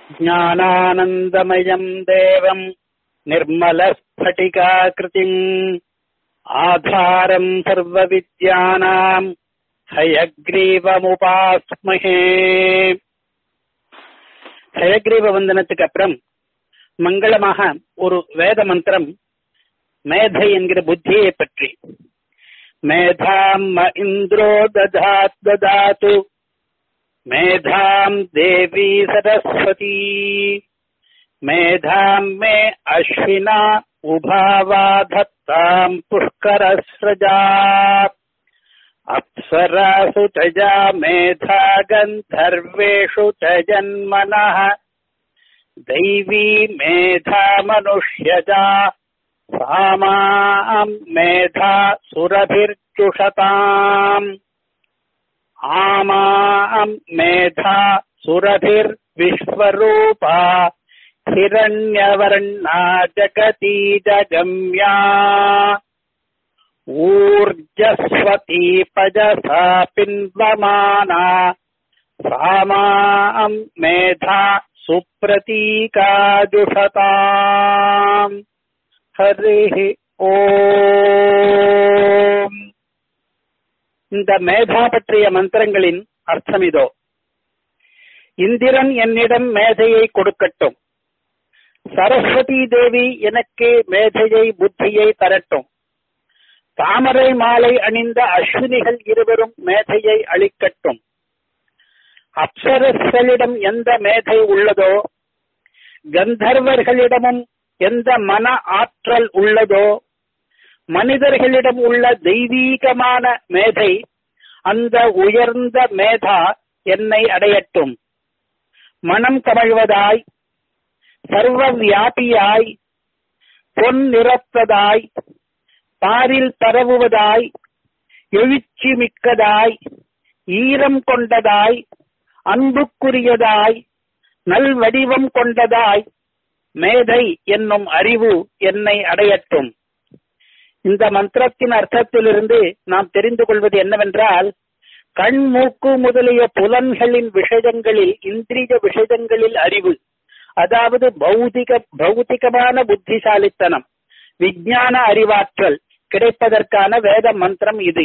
ज्ञानानन्दमयम् देवम् निर्मलस्फटिकाकृतिम् आधारम् सर्वविद्यानाम् ஹயக்ரீவமுபாஸ்மஹே ஹயக்ரீவ வந்தனத்துக்கு அப்புறம் மங்களமாக ஒரு வேத மந்திரம் மேதை என்கிற புத்தியை பற்றி மேதாம் இந்திரோ ததாத் ததாத்து மேதாம் தேவி சரஸ்வதி மேதாம் மே அஸ்வினா உபாவாதத்தாம் புஷ்கரஸ்ரஜா अप्सरासु च जा मेधा गन्धर्वेषु च जन्मनः दैवी मेधा मनुष्यजा सामाम् मेधा सुरभिर्जुषताम् आमाम् मेधा सुरभिर्विश्वरूपा हिरण्यवर्णा जगती जगम्या ऊर्जस्वती पजसा पिन्वमाना सामाम् मेधा सुप्रतीकाजुषताम् हरिः ஓம் இந்த மேதா பற்றிய மந்திரங்களின் அர்த்தம் இதோ இந்திரன் என்னிடம் மேதையை கொடுக்கட்டும் சரஸ்வதி தேவி எனக்கு மேதையை புத்தியை தரட்டும் தாமரை மாலை அணிந்த அஸ்வினிகள் இருவரும் மேதையை அளிக்கட்டும் அப்சரஸ்களிடம் எந்த மேதை உள்ளதோ கந்தர்வர்களிடமும் எந்த மன ஆற்றல் உள்ளதோ மனிதர்களிடம் உள்ள தெய்வீகமான மேதை அந்த உயர்ந்த மேதா என்னை அடையட்டும் மனம் கமழ்வதாய் சர்வ வியாபியாய் பொன் நிறத்ததாய் பாரில் பரவுவதாய் எழுச்சி மிக்கதாய் ஈரம் கொண்டதாய் அன்புக்குரியதாய் நல்வடிவம் கொண்டதாய் மேதை என்னும் அறிவு என்னை அடையட்டும் இந்த மந்திரத்தின் அர்த்தத்திலிருந்து நாம் தெரிந்து கொள்வது என்னவென்றால் கண் மூக்கு முதலிய புலன்களின் விஷயங்களில் இந்திரிய விஷயங்களில் அறிவு அதாவது பௌதிக பௌதிகமான புத்திசாலித்தனம் விஞ்ஞான அறிவாற்றல் கிடைப்பதற்கான வேத மந்திரம் இது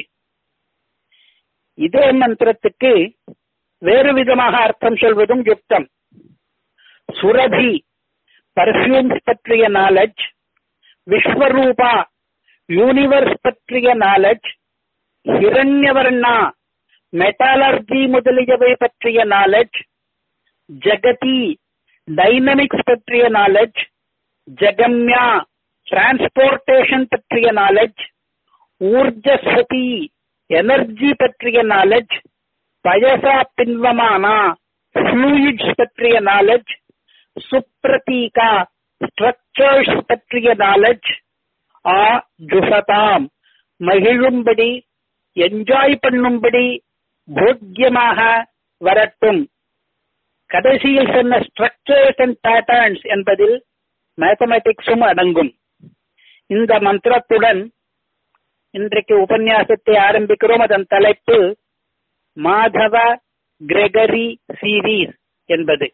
இதே மந்திரத்துக்கு வேறு விதமாக அர்த்தம் சொல்வதும் யுக்தம் சுரபி பர்ஃபியூம்ஸ் பற்றிய நாலெட்ஜ் விஸ்வரூபா யூனிவர்ஸ் பற்றிய நாலெட்ஜ் ஹிரண்யவர்ணா மெட்டாலர்ஜி முதலியவை பற்றிய நாலெட்ஜ் ஜகதி டைனமிக்ஸ் பற்றிய நாலெட்ஜ் ஜகம்யா டிரான்ஸ்போர்டேஷன் பற்றிய நாலெட்ஜ் ஊர்ஜஸ்வதி எனர்ஜி பற்றிய நாலெட்ஜ் பயசா பின்வமானா ஃப்ளூயிட்ஸ் பற்றிய நாலெட்ஜ் சுப்ரதீகா ஸ்ட்ரக்சர்ஸ் பற்றிய நாலெட்ஜ் ஆ ஜுசதாம் மகிழும்படி என்ஜாய் பண்ணும்படி போக்கியமாக வரட்டும் கடைசியில் சொன்ன ஸ்ட்ரக்சர்ஸ் அண்ட் பேட்டர்ன்ஸ் என்பதில் மேத்தமெட்டிக்ஸும் அடங்கும் இந்த மந்திரத்துடன் இன்றைக்கு உபன்யாசத்தை ஆரம்பிக்கிறோம் அதன் தலைப்பு மாதவ கிரெகரி சீரீஸ் என்பது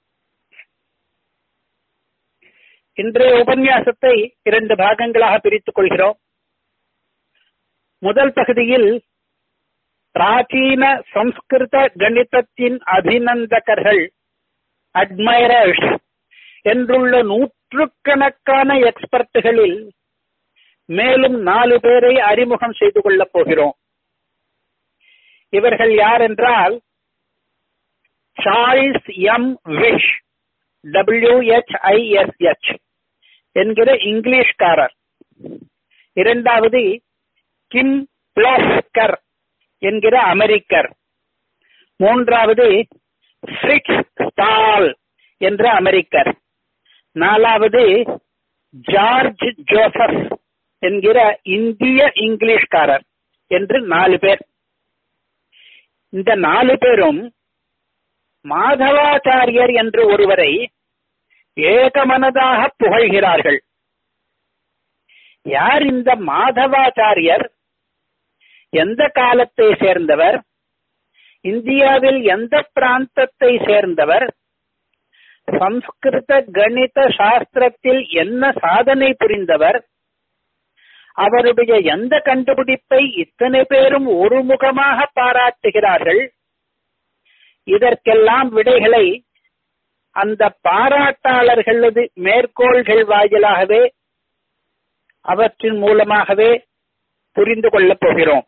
இன்றைய உபன்யாசத்தை இரண்டு பாகங்களாக பிரித்துக் கொள்கிறோம் முதல் பகுதியில் பிராச்சீன சம்ஸ்கிருத கணிதத்தின் அபிநந்தகர்கள் அட்மைரர்ஸ் என்றுள்ள நூற்றுக்கணக்கான எக்ஸ்பர்ட்டுகளில் மேலும் நாலு பேரை அறிமுகம் செய்து கொள்ளப் போகிறோம் இவர்கள் யார் என்றால் சார்ல்ஸ் எம் விஷ் டபிள்யூஹெச்ஐஎஸ்ஹெச் என்கிற இங்கிலீஷ்காரர் இரண்டாவது கிம் பிளாஸ்கர் என்கிற அமெரிக்கர் மூன்றாவது ஃபிரிக்ஸ் ஸ்டால் என்ற அமெரிக்கர் நாலாவது ஜார்ஜ் ஜோசப் என்கிற இந்திய இங்கிலீஷ்காரர் என்று நாலு பேர் இந்த நாலு பேரும் மாதவாச்சாரியர் என்று ஒருவரை ஏகமனதாக புகழ்கிறார்கள் யார் இந்த மாதவாச்சாரியர் எந்த காலத்தை சேர்ந்தவர் இந்தியாவில் எந்த பிராந்தத்தை சேர்ந்தவர் சம்ஸ்கிருத கணித சாஸ்திரத்தில் என்ன சாதனை புரிந்தவர் அவருடைய எந்த கண்டுபிடிப்பை இத்தனை பேரும் ஒருமுகமாக பாராட்டுகிறார்கள் இதற்கெல்லாம் விடைகளை அந்த பாராட்டாளர்களது மேற்கோள்கள் வாயிலாகவே அவற்றின் மூலமாகவே புரிந்து கொள்ளப் போகிறோம்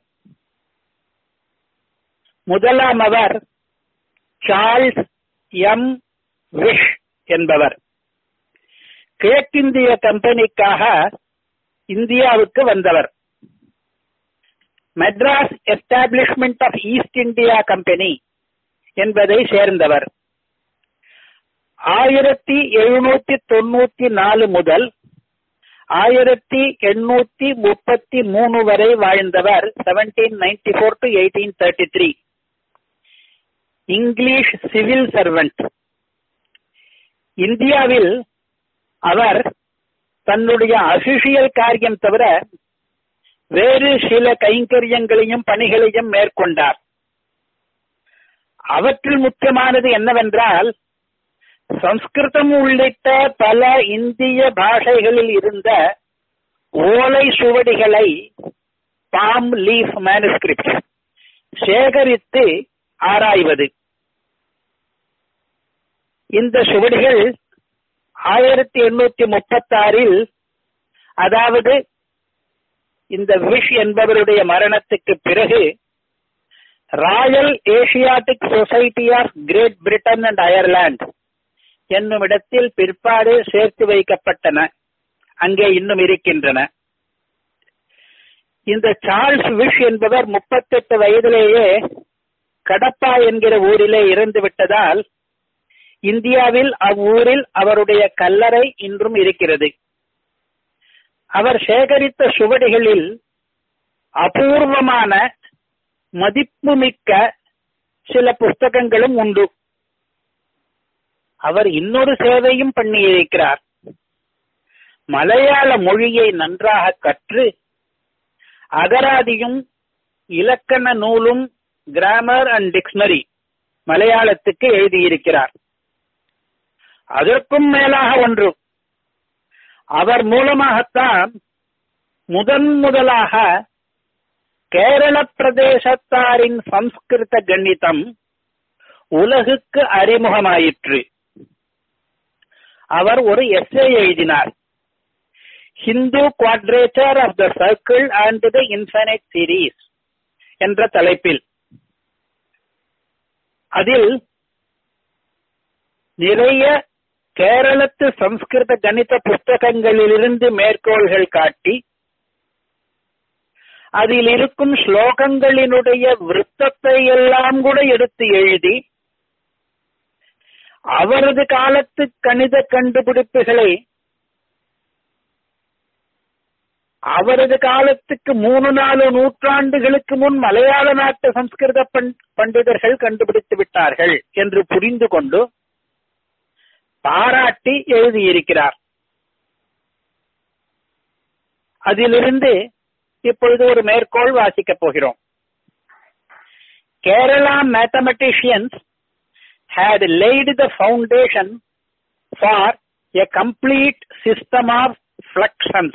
முதலாம் அவர் சார்ல்ஸ் எம் விஷ் என்பவர் கிழக்கிந்திய கம்பெனிக்காக இந்தியாவுக்கு வந்தவர் Madras establishment of East India Company என்பதை சேர்ந்தவர் ஆயிரத்தி எழுநூத்தி தொண்ணூத்தி நாலு முதல் ஆயிரத்தி எண்ணூத்தி முப்பத்தி மூணு வரை வாழ்ந்தவர் seventeen ninety four to eighteen thirty three English civil servant இந்தியாவில் அவர் தன்னுடைய அபிஷியல் காரியம் தவிர வேறு சில கைங்கரியங்களையும் பணிகளையும் மேற்கொண்டார் அவற்றில் முக்கியமானது என்னவென்றால் சம்ஸ்கிருதம் உள்ளிட்ட பல இந்திய பாஷைகளில் இருந்த ஓலை சுவடிகளை பாம் லீஃப் மேனுஸ்கிரிப்ட் சேகரித்து ஆராய்வது இந்த சுவடிகள் ஆயிரத்தி எண்ணூத்தி முப்பத்தி ஆறில் அதாவது இந்த விஷ் என்பவருடைய மரணத்துக்கு பிறகு Royal Asiatic Society of Great Britain and அயர்லாந்து என்னும் இடத்தில் பிற்பாடு சேர்த்து வைக்கப்பட்டன அங்கே இன்னும் இருக்கின்றன இந்த சார்ல்ஸ் விஷ் என்பவர் முப்பத்தெட்டு வயதிலேயே கடப்பா என்கிற ஊரிலே இறந்து விட்டதால் இந்தியாவில் அவ்வூரில் அவருடைய கல்லறை இன்றும் இருக்கிறது அவர் சேகரித்த சுவடிகளில் அபூர்வமான மதிப்புமிக்க சில புஸ்தகங்களும் உண்டு அவர் இன்னொரு சேவையும் பண்ணியிருக்கிறார் மலையாள மொழியை நன்றாக கற்று அகராதியும் இலக்கண நூலும் கிராமர் அண்ட் டிக்ஷனரி மலையாளத்துக்கு எழுதியிருக்கிறார் அதற்கும் மேலாக ஒன்று அவர் மூலமாகத்தான் முதன் முதலாக கேரள பிரதேசத்தாரின் சம்ஸ்கிருத கணிதம் உலகுக்கு அறிமுகமாயிற்று அவர் ஒரு எஸ்ஏ எழுதினார் Hindu quadrature of the circle and the infinite series என்ற தலைப்பில் அதில் நிறைய கேரளத்து சம்ஸ்கிருத கணித புஸ்தகங்களிலிருந்து மேற்கோள்கள் காட்டி அதில் இருக்கும் ஸ்லோகங்களினுடைய விருத்தத்தை எல்லாம் கூட எடுத்து எழுதி அவரது காலத்து கணித கண்டுபிடிப்புகளை அவரது காலத்துக்கு மூணு நாலு நூற்றாண்டுகளுக்கு முன் மலையாள நாட்டு சம்ஸ்கிருத பண்டிதர்கள் கண்டுபிடித்து விட்டார்கள் என்று புரிந்து கொண்டு பாராட்டி எழுதியிருக்கிறார் அதிலிருந்து இப்பொழுது ஒரு மேற்கோள் வாசிக்கப் போகிறோம் Kerala mathematicians had laid the foundation for a complete system of fluxions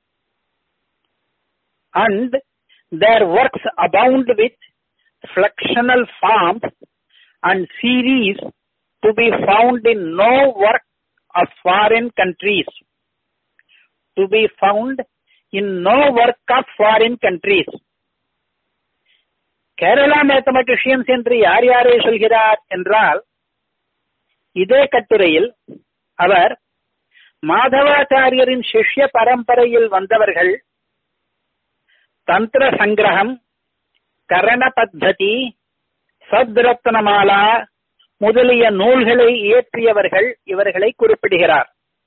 and their works abound with fluxional forms and series to be found in no work of foreign countries. To be found in no work of foreign countries. Kerala mathematicians என்று யார் யாரை சொல்கிறார் என்றால் இதே கட்டுரையில் அவர் மாதவாச்சாரியரின் சிஷ்ய பரம்பரையில் வந்தவர்கள் தந்திர சங்கிரகம் கரண பத்ததி சத்ரத்னமாலா முதலிய நூல்களை இயற்றியவர்கள் இவர்களை குறிப்பிடுகிறார்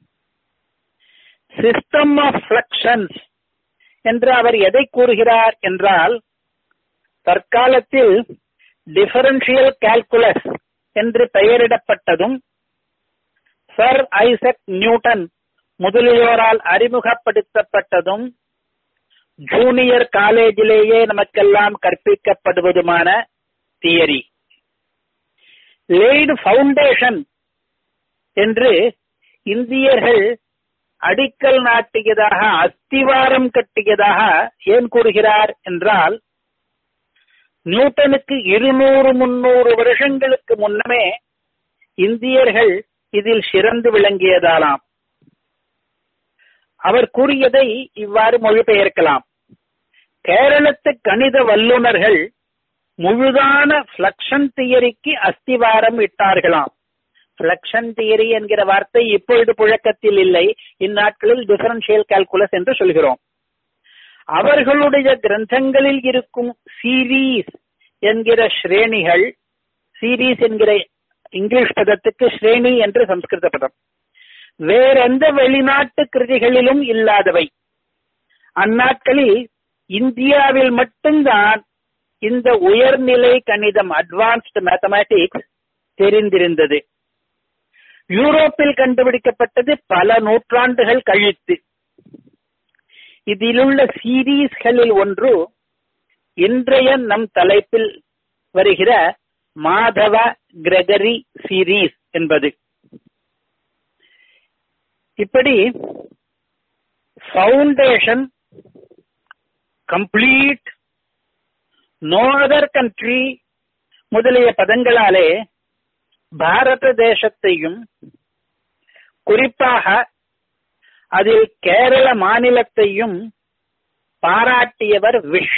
சிஸ்டம் ஆஃப் ஃபிளக்ஷன்ஸ் என்று அவர் எதை கூறுகிறார் என்றால் தற்காலத்தில் டிஃபரன்ஷியல் கால்குலஸ் என்று பெயரிடப்பட்டதும் சர் ஐசக் நியூட்டன் முதலியோரால் அறிமுகப்படுத்தப்பட்டதும் ஜூனியர் காலேஜிலேயே நமக்கெல்லாம் கற்பிக்கப்படுவதுமான தியரி லேடு ஃபவுண்டேஷன் என்று இந்தியர்கள் அடிக்கல் நாட்டியதாக அஸ்திவாரம் கட்டியதாக ஏன் கூறுகிறார் என்றால் நியூட்டனுக்கு இருநூறு முன்னூறு வருஷங்களுக்கு முன்னமே இந்தியர்கள் இதில் சிறந்து விளங்கியதாலாம் அவர் கூறியதை இவ்வாறு மொழிபெயர்க்கலாம் கேரளத்து கணித வல்லுநர்கள் முழுதான பிளக்ஷன் தியரிக்கு அஸ்திவாரம் இட்டார்களாம் பிளக்ஷன் தியரி என்கிற வார்த்தை இப்பொழுது புழக்கத்தில் இல்லை இந்நாட்களில் டிஃபரன்ஷியல் கால்குலஸ் என்று சொல்கிறோம் அவர்களுடைய கிரந்தங்களில் இருக்கும் சீரீஸ் என்கிற ஸ்ரேணிகள் சீரீஸ் என்கிற இங்கிலீஷ் பதத்துக்கு ஸ்ரேணி என்று சம்ஸ்கிருத பதம் வேறெந்த வெளிநாட்டு கிருதிகளிலும் இல்லாதவை அந்நாட்களில் இந்தியாவில் மட்டும்தான் இந்த உயர்நிலை கணிதம் அட்வான்ஸ்டு மேத்தமேட்டிக்ஸ் தெரிந்திருந்தது யூரோப்பில் கண்டுபிடிக்கப்பட்டது பல நூற்றாண்டுகள் கழித்து இதிலுள்ள சீரீஸ்களில் ஒன்று இன்றைய நம் தலைப்பில் வருகிற மாதவ கிரகரி சீரீஸ் என்பது இப்படி foundation complete no other country முதலிய பதங்களாலே பாரத தேசத்தையும் குறிப்பாக அதில் கேரள மாநிலத்தையும் பாராட்டியவர் விஷ்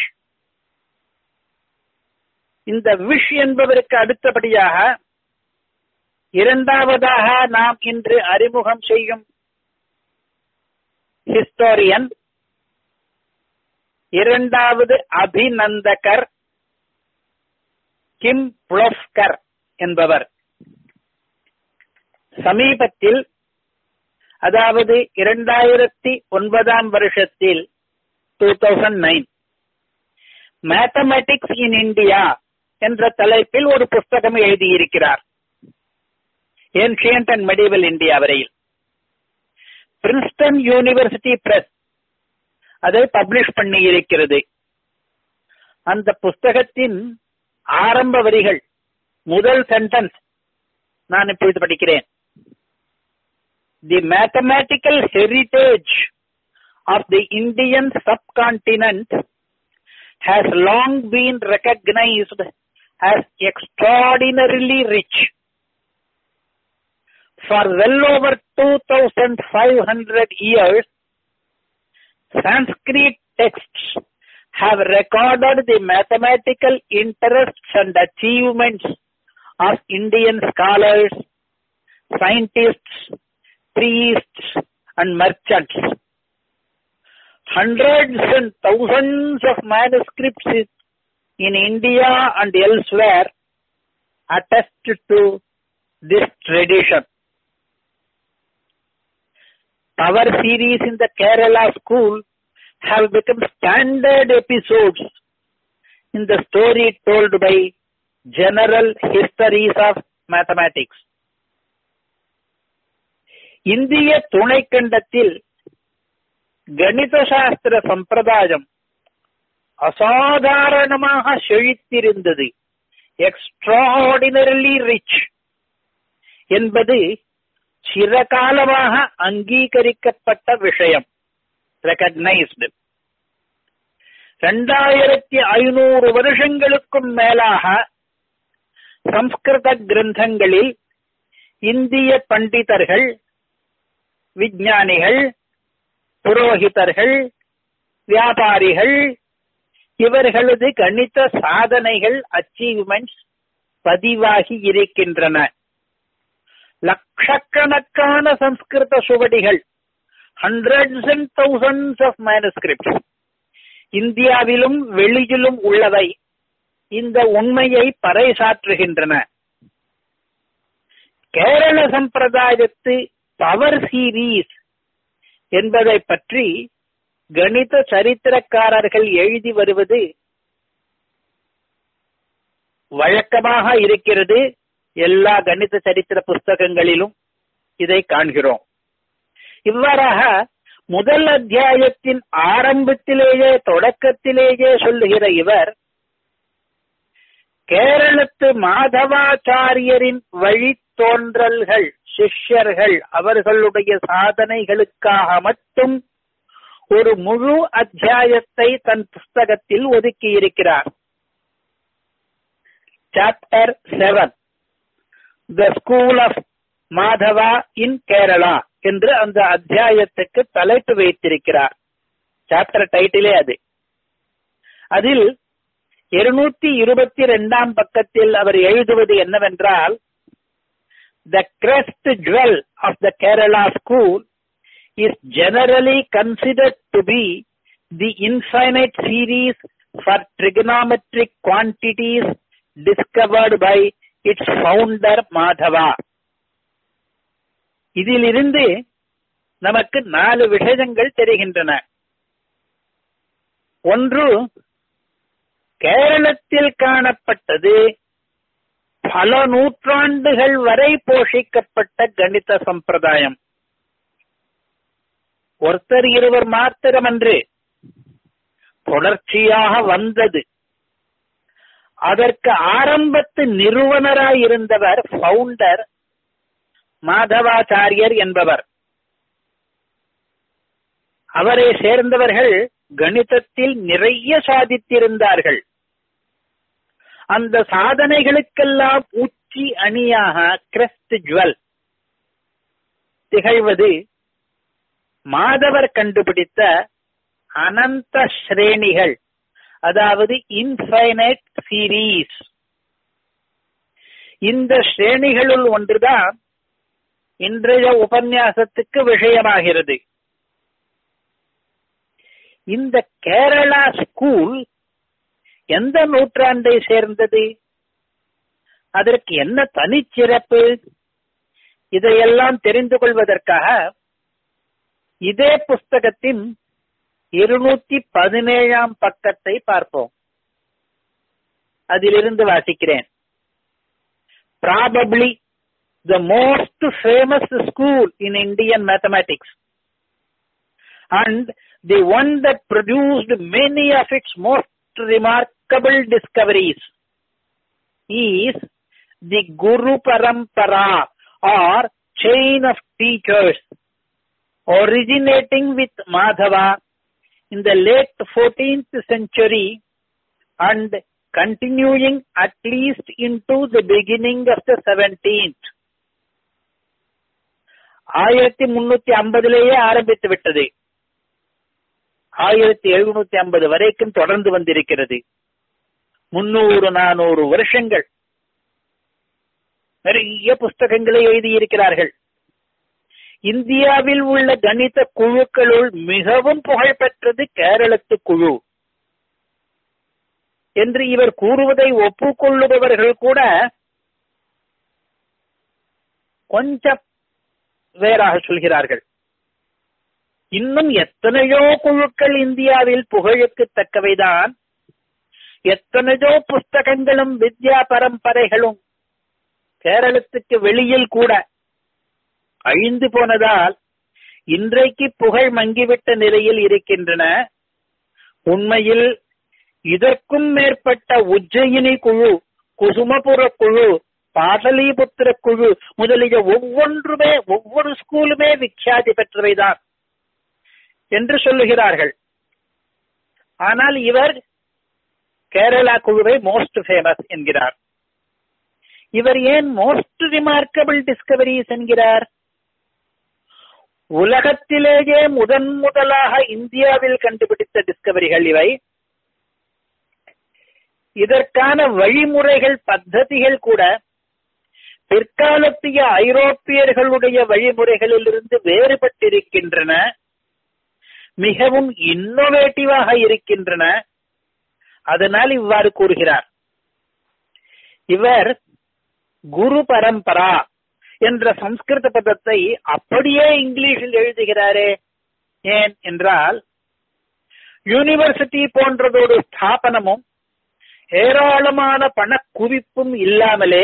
இந்த விஷ் என்பவருக்கு அடுத்தபடியாக இரண்டாவதாக நாம் இன்று அறிமுகம் செய்யும் ஹிஸ்டோரியன் இரண்டாவது அபிநந்தகர் கிம் புளோஸ்கர் என்பவர் சமீபத்தில் அதாவது இரண்டாயிரத்தி ஒன்பதாம் வருஷத்தில் two thousand nine mathematics in India என்ற தலைப்பில் ஒரு புஸ்தகம் எழுதியிருக்கிறார் ஏன்ஷியன்ட் அண்ட் மெடிவல் இந்தியா வரையில் பிரின்ஸ்டன் யூனிவர்சிட்டி பிரஸ் அதை பப்ளிஷ் பண்ணி இருக்கிறது அந்த புஸ்தகத்தின் ஆரம்ப வரிகள் முதல் சென்டென்ஸ் நான் இப்பொழுது படிக்கிறேன் the mathematical heritage of the Indian subcontinent has long been recognized as extraordinarily rich. For well over 2500 years, Sanskrit texts have recorded the mathematical interests and achievements of Indian scholars, scientists, priests, and merchants. Hundreds and thousands of manuscripts in India and elsewhere attest to this tradition. Our series in the Kerala school have become standard episodes in the story told by general histories of mathematics. இந்திய துணைக்கண்டத்தில் கணித சாஸ்திர சம்பிரதாயம் அசாதாரணமாக செழித்திருந்தது extraordinarily rich என்பது சிறகாலமாக அங்கீகரிக்கப்பட்ட விஷயம் recognised இரண்டாயிரத்தி ஐநூறு வருஷங்களுக்கும் மேலாக சம்ஸ்கிருத கிரந்தங்களில் இந்திய பண்டிதர்கள் விஞ்ஞானிகள் புரோகிதர்கள் வியாபாரிகள் இவர்களது கணித சாதனைகள் அச்சீவ்மெண்ட்ஸ் பதிவாகி இருக்கின்றன லட்சக்கணக்கான சம்ஸ்கிருத சுவடிகள் hundreds and thousands of manuscript இந்தியாவிலும் வெளியிலும் உள்ளவை இந்த உண்மையை பறைசாற்றுகின்றன கேரள சம்பிரதாயத்து பவர் சீரீஸ் என்பதை பற்றி கணித சரித்திரக்காரர்கள் எழுதி வருவது வழக்கமாக இருக்கிறது எல்லா கணித சரித்திர புஸ்தகங்களிலும் இதை காண்கிறோம் இவ்வாறாக முதல் அத்தியாயத்தின் ஆரம்பத்திலேயே தொடக்கத்திலேயே சொல்லுகிற இவர் கேரளத்து மாதவாச்சாரியரின் வழித்தோன்றல்கள் சிஷ்யர்கள் அவர்களுடைய சாதனைகளுக்காக மட்டும் ஒரு முழு அத்தியாயத்தை தன் புஸ்தகத்தில் ஒதுக்கி இருக்கிறார் chapter seven the school of Madhava in Kerala என்று அந்த அத்தியாயத்துக்கு தலைப்பு வைத்திருக்கிறார் சாப்டர் டைட்டிலே அது அதில் இருநூத்தி இருபத்தி ரெண்டாம் பக்கத்தில் அவர் எழுதுவது என்னவென்றால் the crest jewel of the Kerala school is generally considered to be the infinite series for trigonometric quantities discovered by its founder Madhava இதிலிருந்து நமக்கு நாலு விஷயங்கள் தெரிகின்றன ஒன்று கேரளத்தில் காணப்பட்டது பல நூற்றாண்டுகள் வரை போஷிக்கப்பட்ட கணித சம்பிரதாயம் ஒருத்தர் இருவர் மாத்திரமன்று தொடர்ச்சியாக வந்தது அதற்கு ஆரம்பத்து நிறுவனராய் இருந்தவர் பவுண்டர் மாதவாச்சாரியர் என்பவர் அவரை சேர்ந்தவர்கள் கணிதத்தில் நிறைய சாதித்திருந்தார்கள் அந்த சாதனைகளுக்கெல்லாம் உச்சி அணியாக கிறிஸ்ட் ஜுவல் திகழ்வது மாதவர் கண்டுபிடித்த அனந்த ஸ்ரேணிகள் அதாவது இன்ஃபைனைட் சீரீஸ் இந்த ஸ்ரேணிகளுள் ஒன்றுதான் இன்றைய உபன்யாசத்துக்கு விஷயமாகிறது இந்த கேரளா ஸ்கூல் எந்த நூற்றாண்டை சேர்ந்தது அதற்கு என்ன தனிச்சிறப்பு இதையெல்லாம் தெரிந்து கொள்வதற்காக இதே புஸ்தகத்தின் இருநூத்தி பதினேழாம் பக்கத்தை பார்ப்போம் அதிலிருந்து வாசிக்கிறேன் probably the most famous school in Indian mathematics and the one that produced many of its most remarkable discoveries is the Guru Parampara or chain of teachers originating with Madhava in the late 14th century and continuing at least into the beginning of the 17th. ஆயிரத்தி முன்னூத்தி ஐம்பதுலேயே ஆரம்பித்து விட்டது ஆயிரத்தி எழுநூத்தி ஐம்பது வரைக்கும் தொடர்ந்து வந்திருக்கிறது முன்னூறு நானூறு வருஷங்கள் நிறைய புஸ்தகங்களை எழுதியிருக்கிறார்கள் இந்தியாவில் உள்ள கணித குழுக்களுள் மிகவும் புகழ்பெற்றது கேரளத்து குழு என்று இவர் கூறுவதை ஒப்புக்கொள்ளுபவர்கள் கூட கொஞ்சம் வேறாக சொல்கிறார்கள் இன்னும் எத்தனையோ குழுக்கள் இந்தியாவில் புகழுக்கு தக்கவைதான் எத்தனையோ புஸ்தகங்களும் வித்யா பரம்பரைகளும் கேரளத்துக்கு வெளியில் கூட அழிந்து போனதால் இன்றைக்கு புகழ் மங்கிவிட்ட நிலையில் இருக்கின்றன உண்மையில் இதற்கும் மேற்பட்ட உஜ்ஜயினி குழு குசுமபுர குழு பாடலிபுத்திர குழு முதலிய ஒவ்வொன்றுமே ஒவ்வொரு ஸ்கூலுமே விख्याதி பெற்றவைதான் என்று சொல்லுகிறார்கள் ஆனால் இவர் கேரளா குழுவை மோஸ்ட் ஃபேமஸ் என்கிறார் இவர் ஏன் மோஸ்ட் ரிமார்க்கபிள் டிஸ்கவரிஸ் என்கிறார் உலகத்திலேயே முதன் முதலாக இந்தியாவில் கண்டுபிடித்த டிஸ்கவரிகள் இவை இதற்கான வழிமுறைகள் பத்ததிகள் கூட பிற்காலத்திய ஐரோப்பியர்களுடைய வழிமுறைகளிலிருந்து வேறுபட்டிருக்கின்றன மிகவும் இன்னோவேட்டிவாக இருக்கின்றன அதனால் இவ்வாறு கூறுகிறார் இவர் குரு பரம்பரா என்ற சம்ஸ்கிருத பதத்தை அப்படியே இங்கிலீஷில் எழுதுகிறாரே ஏன் என்றால் யூனிவர்சிட்டி போன்றதொரு ஸ்தாபனமும் ஏராளமான பணக்குவிப்பும் இல்லாமலே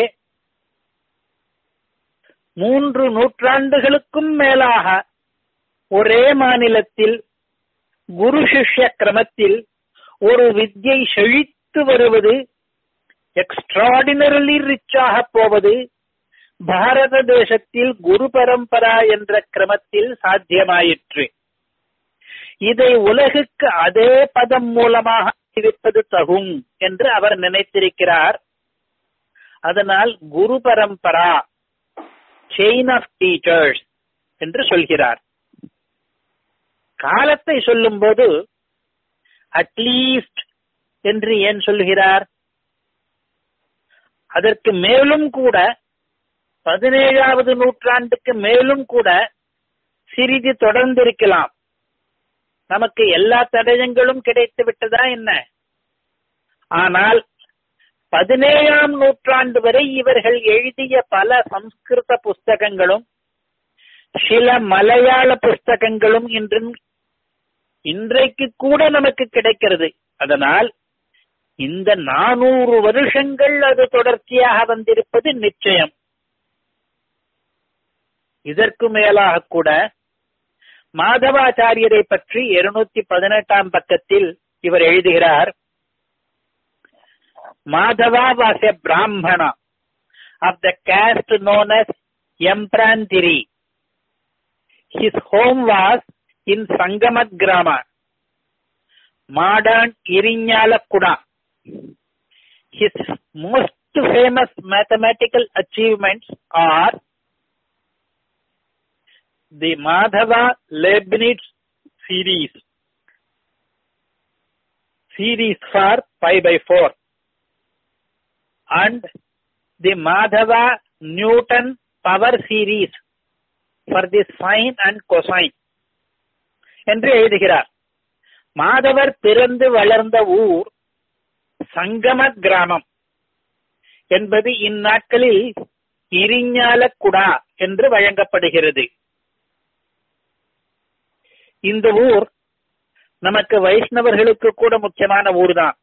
மூன்று நூற்றாண்டுகளுக்கும் மேலாக ஒரே மாநிலத்தில் குரு சிஷ்ய கிரமத்தில் ஒரு வித்யை செழித்து வருவது எக்ஸ்ட்ராடினரிலி ரிச்சாக போவது பாரத தேசத்தில் குரு பரம்பரா என்ற கிரமத்தில் சாத்தியமாயிற்று இதை உலகுக்கு அதே பதம் மூலமாக அறிவிப்பது தகும் என்று அவர் நினைத்திருக்கிறார் அதனால் guru parampara chain of teachers என்று சொல்கிறார் காலத்தை சொல்லும்போது அட்லீஸ்ட் என்று ஏன் சொல்கிறார் அதற்கு மேலும் கூட பதினேழாவது நூற்றாண்டுக்கு மேலும் கூட சிறிது தொடர்ந்திருக்கலாம் நமக்கு எல்லா தடயங்களும் கிடைத்து விட்டதா என்ன ஆனால் பதினேழாம் நூற்றாண்டு வரை இவர்கள் எழுதிய பல சம்ஸ்கிருத புஸ்தகங்களும் சில மலையாள புஸ்தகங்களும் இன்றும் இன்றைக்கு கூட நமக்கு கிடைக்கிறது அதனால் இந்த நானூறு வருஷங்கள் அது தொடர்ச்சியாக வந்திருப்பது நிச்சயம் இதற்கு மேலாக கூட மாதவாச்சாரியரை பற்றி இருநூத்தி பதினெட்டாம் பக்கத்தில் இவர் எழுதுகிறார் மாதவா was a Brahmana of the caste known as Embranthiri his home was in Sangamat Grama, modern Irinyalakuda. His most famous mathematical achievements are the Madhava Leibniz series, series for pi by 4, and the Madhava Newton power series for the sine and cosine என்று எழுதுகிறார் மாதவர் பிறந்து வளர்ந்த ஊர் சங்கம கிராமம் என்பது இந்நாட்களில் இரிஞாலக்குடா என்று வழங்கப்படுகிறது இந்த ஊர் நமக்கு வைஷ்ணவர்களுக்கு கூட முக்கியமான ஊர்தான்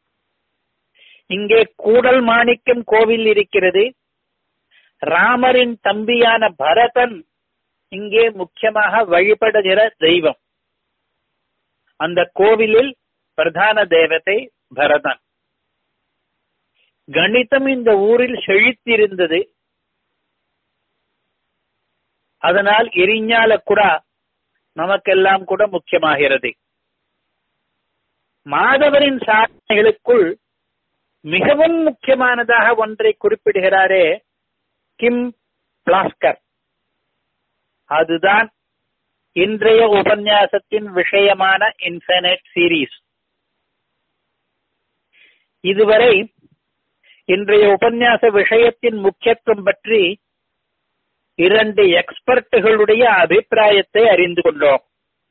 இங்கே கூடல் மாணிக்கம் கோவில் இருக்கிறது ராமரின் தம்பியான பரதன் இங்கே முக்கியமாக வழிபடுகிற தெய்வம் அந்த கோவிலில் பிரதான தேவதை பரதன் கணிதம் இந்த ஊரில் செழித்திருந்தது அதனால் எரிஞ்சால கூட நமக்கெல்லாம் கூட முக்கியமாகிறது மாதவரின் சாதனைகளுக்குள் மிகவும் முக்கியமானதாக ஒன்றை குறிப்பிடுகிறாரே கிம் பிளாஸ்கர் அதுதான் இன்றைய உபன்யாசத்தின் விஷயமான இன்ஃபைனைட் சீரீஸ் இதுவரை இன்றைய உபன்யாச விஷயத்தின் முக்கியத்துவம் பற்றி இரண்டு எக்ஸ்பர்ட்டுகளுடைய அபிப்பிராயத்தை அறிந்து கொண்டோம்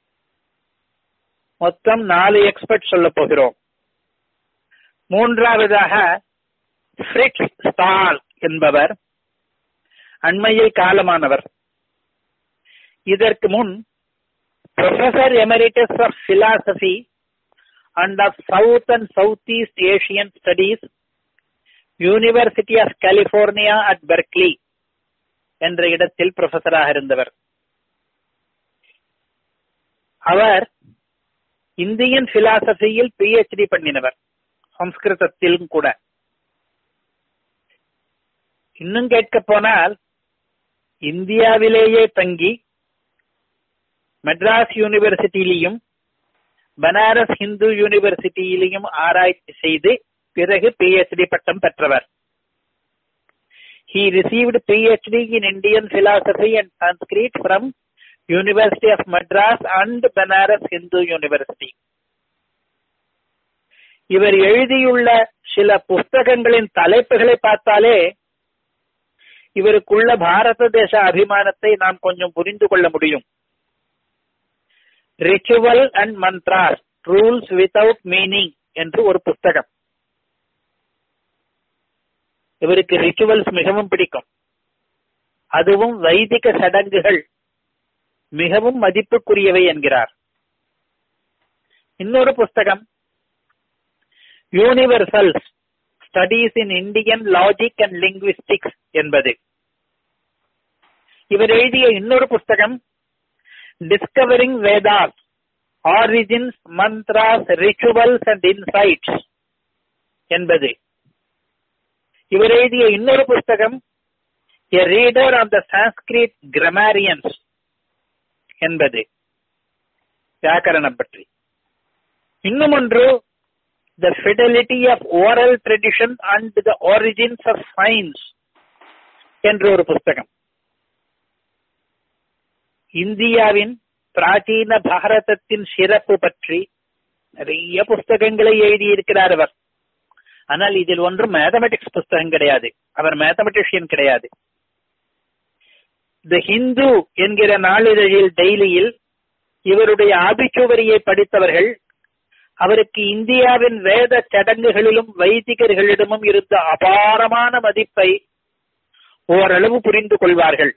மொத்தம் நாலு எக்ஸ்பர்ட் சொல்ல போகிறோம் மூன்றாவதாக ஃபிரிட்ஸ் ஸ்டால் என்பவர் அண்மையில் காலமானவர் இதற்கு முன் professor emeritus of philosophy and of South and South East Asian studies university of California at Berkeley என்ற இடத்தில் ப்ரொஃபசராக இருந்தவர் அவர் இந்தியன் பிலாசபியில் பிஹெச்டி பண்ணினவர் சம்ஸ்கிருதத்திலும் கூட இன்னும் கேட்க போனால் இந்தியாவிலேயே தங்கி மெட்ராஸ் யூனிவர்சிட்டியிலையும் பனாரஸ் ஹிந்து யூனிவர்சிட்டியிலையும் ஆராய்ச்சி செய்து பிறகு பிஹெச்டி பட்டம் பெற்றவர் He received PhD in Indian philosophy and Sanskrit from University of Madras and Banaras Hindu University. இவர் எழுதியுள்ள சில புஸ்தகங்களின் தலைப்புகளை பார்த்தாலே இவருக்குள்ள பாரத தேச அபிமானத்தை நாம் கொஞ்சம் புரிந்து கொள்ள முடியும் ritual and mantras rules without meaning என்று ஒரு புஸ்தகம் இவருக்கு ரிச்சுவல்ஸ் மிகவும் பிடிக்கும் அதுவும் வைதிக சடங்குகள் மிகவும் மதிப்புக்குரியவை என்கிறார் இன்னொரு புஸ்தகம் universals studies in Indian logic and linguistics என்பது இவர் எழுதிய இன்னொரு புஸ்தகம் discovering Vedas origins mantras rituals and insights என்பது இவர் எழுதிய இன்னொரு புஸ்தகம் a reader on the Sanskrit grammarians என்பது வியாக்கரணம் பற்றி இன்னும் ஒன்று the fidelity of oral tradition and the origins of science என்ற ஒரு புஸ்தகம் இந்தியாவின் பிராச்சீன பாரதத்தின் சிறப்பு பற்றி நிறைய புஸ்தகங்களை எழுதியிருக்கிறார் அவர் ஆனால் இதில் ஒன்றும் மேத்தமெட்டிக்ஸ் புஸ்தகம் கிடையாது அவர் மேத்தமெட்டிஷியன் கிடையாது த ஹிந்து என்கிற நாளிதழில் டெய்லியில் இவருடைய ஆபிச்சுவரியை படித்தவர்கள் அவருக்கு இந்தியாவின் வேத சடங்குகளிலும் வைதிகர்களிடமும் இருந்த அபாரமான மதிப்பை ஓரளவு புரிந்து கொள்வார்கள்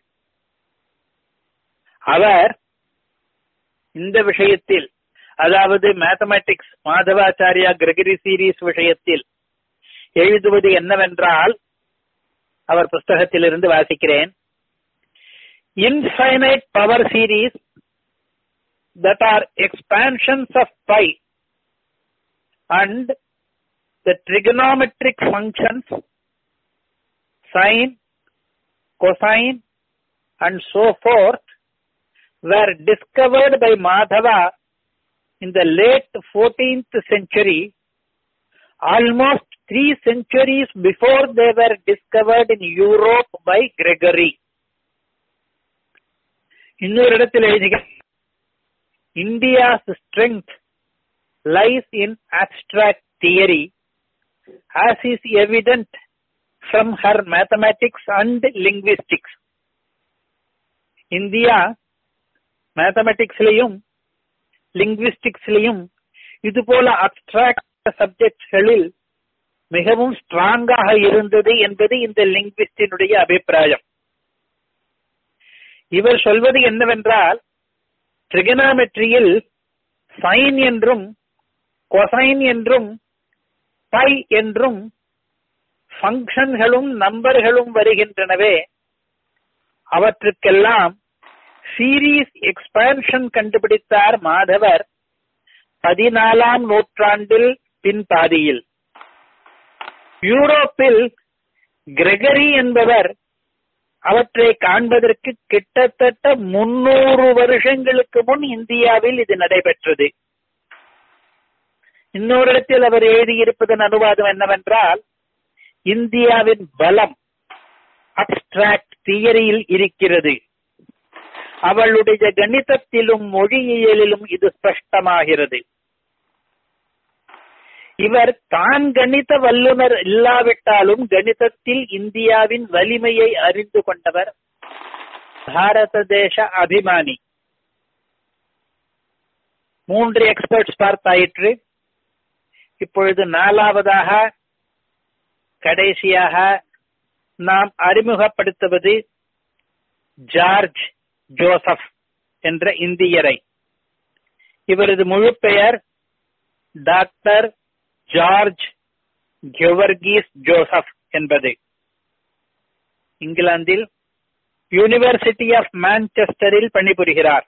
அவர் இந்த விஷயத்தில் அதாவது மேத்தமேட்டிக்ஸ் மாதவாச்சாரியா கிரகரி சீரீஸ் விஷயத்தில் எழுதுவது என்னவென்றால் அவர் புஸ்தகத்திலிருந்து வாசிக்கிறேன் infinite power series that are expansions of pi and the trigonometric functions sine, cosine and so forth were discovered by Madhava in the late 14th century almost three centuries before they were discovered in Europe by Gregory. இன்னொரு இடத்தில் எழுதுகிறேன் India's strength lies in abstract theory, as is evident from her mathematics and linguistics. India மேத்தமெட்டிக்ஸ்லையும் லிங்குவிஸ்டிக்ஸ்லையும் இது போல abstract சப்ஜெக்ட்களில் மிகவும் ஸ்ட்ராங்காக இருந்தது என்பது இந்த லிங்குவிஸ்டினுடைய அபிப்பிராயம் இவர் சொல்வது என்னவென்றால் ட்ரிகனாமெட்ரியில் சைன் என்றும் கொசைன் என்றும் பை என்றும் ஃபங்க்ஷன்களும் நம்பர்களும் வருகின்றனவே அவற்றுக்கெல்லாம் சீரீஸ் எக்ஸ்பான்ஷன் கண்டுபிடித்தார் மாதவர் பதினாலாம் நூற்றாண்டில் பின்பாதியில் யூரோப்பில் கிரெகரி என்பவர் அவற்றை காண்பதற்கு கிட்டத்தட்ட முன்னூறு வருஷங்களுக்கு முன் இந்தியாவில் இது நடைபெற்றது இன்னொரு இடத்தில் அவர் எழுதியிருப்பதன் அனுவாதம் என்னவென்றால் இந்தியாவின் பலம் அப்டிராக்ட் தியரியில் இருக்கிறது அவளுடைய கணிதத்திலும் மொழியியலிலும் இது ஸ்பஷ்டமாகிறது இவர் தான் கணித வல்லுனர் இல்லாவிட்டாலும் கணிதத்தில் இந்தியாவின் வலிமையை அறிந்து கொண்டவர் பாரத தேச அபிமானி மூன்று எக்ஸ்பர்ட்ஸ் பார்த்தாயிற்று இப்பொழுது நாலாவதாக கடைசியாக நாம் அறிமுகப்படுத்துவது ஜார்ஜ் ஜோசப் என்ற இந்தியரை இவரது முழு பெயர் டாக்டர் ஜார்ஜ் கெவர்கீஸ் ஜோசப் என்பது இங்கிலாந்தில் யூனிவர்சிட்டி ஆஃப் மான்செஸ்டரில் பணிபுரிகிறார்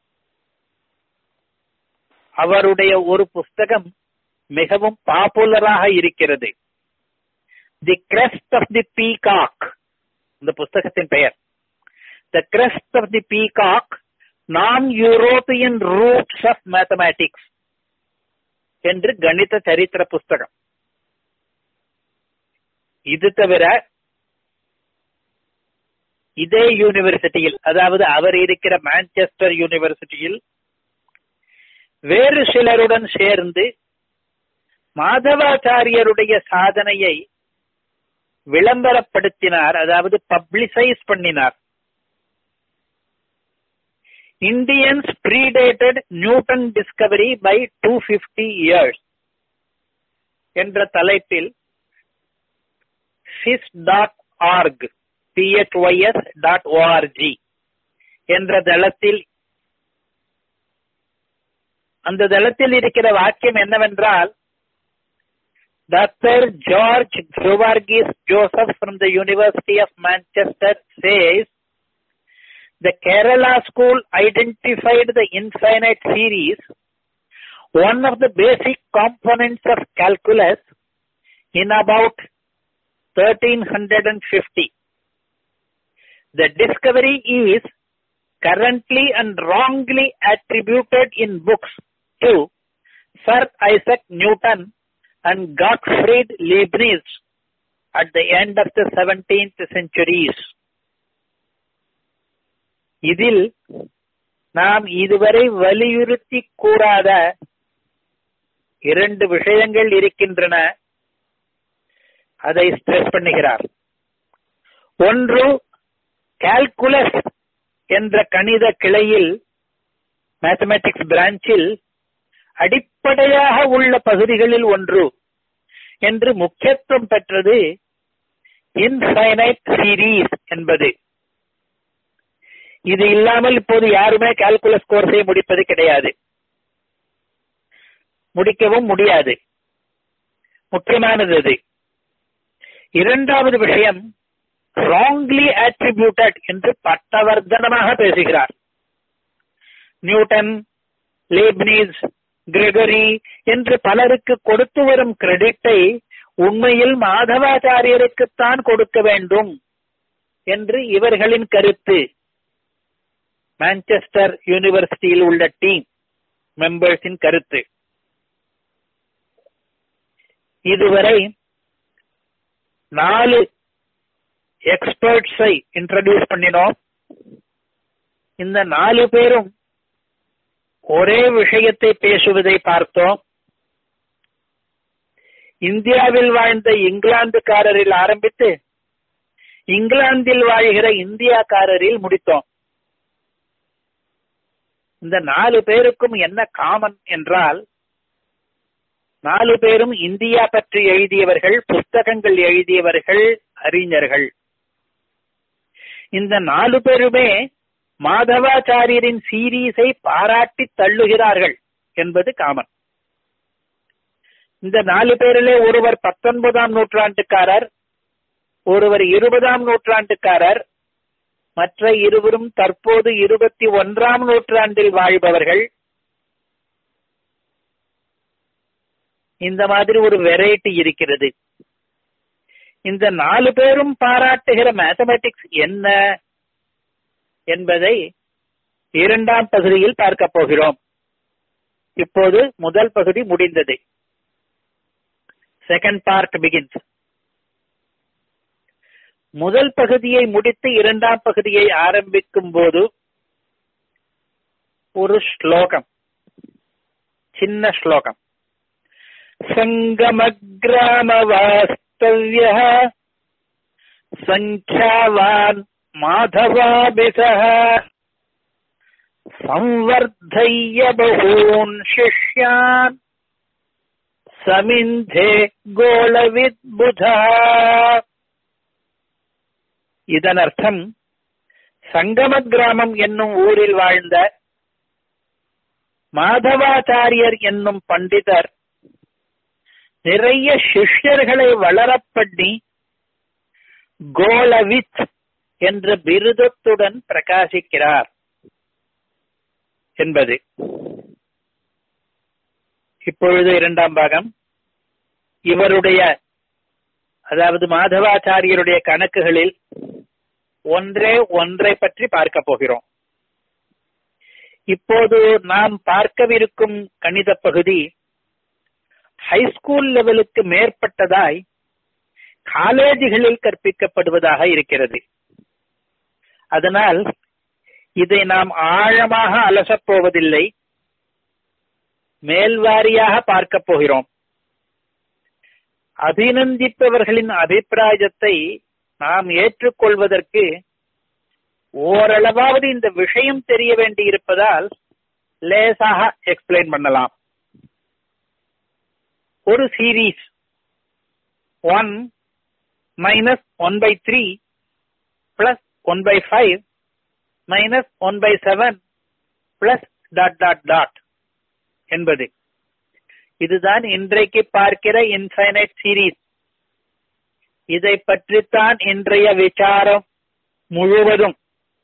அவருடைய ஒரு புஸ்தகம் மிகவும் பாப்புலராக இருக்கிறது the crest of the peacock இந்த புஸ்தகத்தின் பெயர் the crest of the peacock non European roots of mathematics என்று கணித சரித்திர புஸ்தகம் இது தவிர இதே யூனிவர்சிட்டியில் அதாவது அவர் இருக்கிற மான்செஸ்டர் யூனிவர்சிட்டியில் வேறு சிலருடன் சேர்ந்து மாதவாச்சாரியருடைய சாதனையை விளம்பரப்படுத்தினார் அதாவது பப்ளிசைஸ் பண்ணினார் Indians predated Newton discovery by two fifty years என்ற தலைப்பில் cis dot arc P H Y S dot O R G என்ற தளத்தில் அந்த தளத்தில் இருக்கிற வாக்கியம் என்னவென்றால் Dr. George Grovargis Joseph from the University of Manchester says the Kerala school identified the infinite series, one of the basic components of calculus, in about 1350. The discovery is currently and wrongly attributed in books to Sir Isaac Newton and Gottfried Leibniz at the end of the 17th centuries. இதில் நாம் இதுவரை வலியுறுத்தி கூறாத இரண்டு விஷயங்கள் இருக்கின்றன அதை stress பண்ணுகிறார் ஒன்று கால்குலஸ் என்ற கணித கிளையில் மேத்தமெட்டிக்ஸ் பிரான்ச்சில் அடிப்படையாக உள்ள பகுதிகளில் ஒன்று என்று முக்கியத்துவம் பெற்றது இன்ஃபைனைட் சீரீஸ் என்பது இது இல்லாமல் இப்போது யாருமே கால்குலஸ் கோர்ஸை முடிப்பது கிடையாது முடிக்கவும் முடியாது முக்கியமானது அது இரண்டாவது விஷயம் ராங்லி ஆட்ரிபியூட்டட் என்று பட்டவர்த்தனமாக பேசுகிறார் நியூட்டன் லேப்னிஸ் கிரெகரி என்று பலருக்கு கொடுத்து வரும் கிரெடிட்டை உண்மையில் மாதவாச்சாரியருக்குத்தான் கொடுக்க வேண்டும் என்று இவர்களின் கருத்து மான்செஸ்டர் யூனிவர்சிட்டியில் உள்ள டீம் மெம்பர்ஸின் கருத்து இதுவரை நாலு எக்ஸ்பர்ட்ஸை இன்ட்ரடியூஸ் பண்ணினோம் இந்த நாலு பேரும் ஒரே விஷயத்தை பேசுவதை பார்த்தோம் இந்தியாவில் வாழ்ந்த இங்கிலாந்துக்காரரில் ஆரம்பித்து இங்கிலாந்தில் வாழ்கிற இந்தியாக்காரரில் முடித்தோம் இந்த நாலு பேருக்கும் என்ன காமன் என்றால் நாலு பேரும் இந்தியா பற்றி எழுதியவர்கள் புஸ்தகங்கள் எழுதியவர்கள் அறிஞர்கள் இந்த நாலு பேருமே மாதவாச்சாரியரின் சீரீஸை பாராட்டி தள்ளுகிறார்கள் என்பது காமன் இந்த நாலு பேரிலே ஒருவர் பத்தொன்பதாம் நூற்றாண்டுக்காரர் ஒருவர் இருபதாம் நூற்றாண்டுக்காரர் மற்ற இருவரும் தற்போது இருபத்தி ஒன்றாம் நூற்றாண்டில் வாழ்பவர்கள் இந்த மாதிரி ஒரு வெரைட்டி இருக்கிறது இந்த நாலு பேரும் பாராட்டுகிற மேத்தமெட்டிக்ஸ் என்ன என்பதை இரண்டாம் பகுதியில் பார்க்க போகிறோம் இப்போது முதல் பகுதி முடிந்தது செகண்ட் பார்ட் பிகின்ஸ் முதல் பகுதியை முடித்து இரண்டாம் பகுதியை ஆரம்பிக்கும் போது ஒரு ஸ்லோகம் சின்ன ஸ்லோகம் சங்கமகிராமவாஸ்தவ்ய சங்கியாவான் माधवाभिसः संवर्धय्य बहून् शिष्यान् சமிந்தே கோளவித்புதா இதன் அர்த்தம் சங்கம கிராமம் என்னும் ஊரில் வாழ்ந்த மாதவாச்சாரியர் என்னும் பண்டிதர் நிறைய சிஷ்யர்களை வளரப்பண்ணி கோலவித் என்ற பிருதத்துடன் பிரகாசிக்கிறார் என்பது இப்பொழுது இரண்டாம் பாகம் இவருடைய அதாவது மாதவாச்சாரியருடைய கணக்குகளில் ஒன்றே ஒன்றை பற்றி பார்க்க போகிறோம் இப்போது நாம் பார்க்கவிருக்கும் கணித பகுதி ஹைஸ்கூல் லெவலுக்கு மேற்பட்டதாய் காலேஜுகளில் கற்பிக்கப்படுவதாக இருக்கிறது அதனால் இதை நாம் ஆழமாக அலசப் போவதில்லை மேல்வாரியாக பார்க்க போகிறோம் அபிநந்திப்பவர்களின் அபிப்பிராயத்தை நாம் ஏற்றுக்கொள்வதற்கு ஓரளவாவது இந்த விஷயம் தெரிய வேண்டி இருப்பதால் லேசாக எக்ஸ்பிளைன் பண்ணலாம் ஒரு series one minus one by three plus one by five minus one by seven plus dot dot dot என்பது இதுதான் இன்றைக்கு பார்க்கிற இன்ஃபைனைட் சீரீஸ் இதை பற்றித்தான் இன்றைய விசாரம் முழுவதும்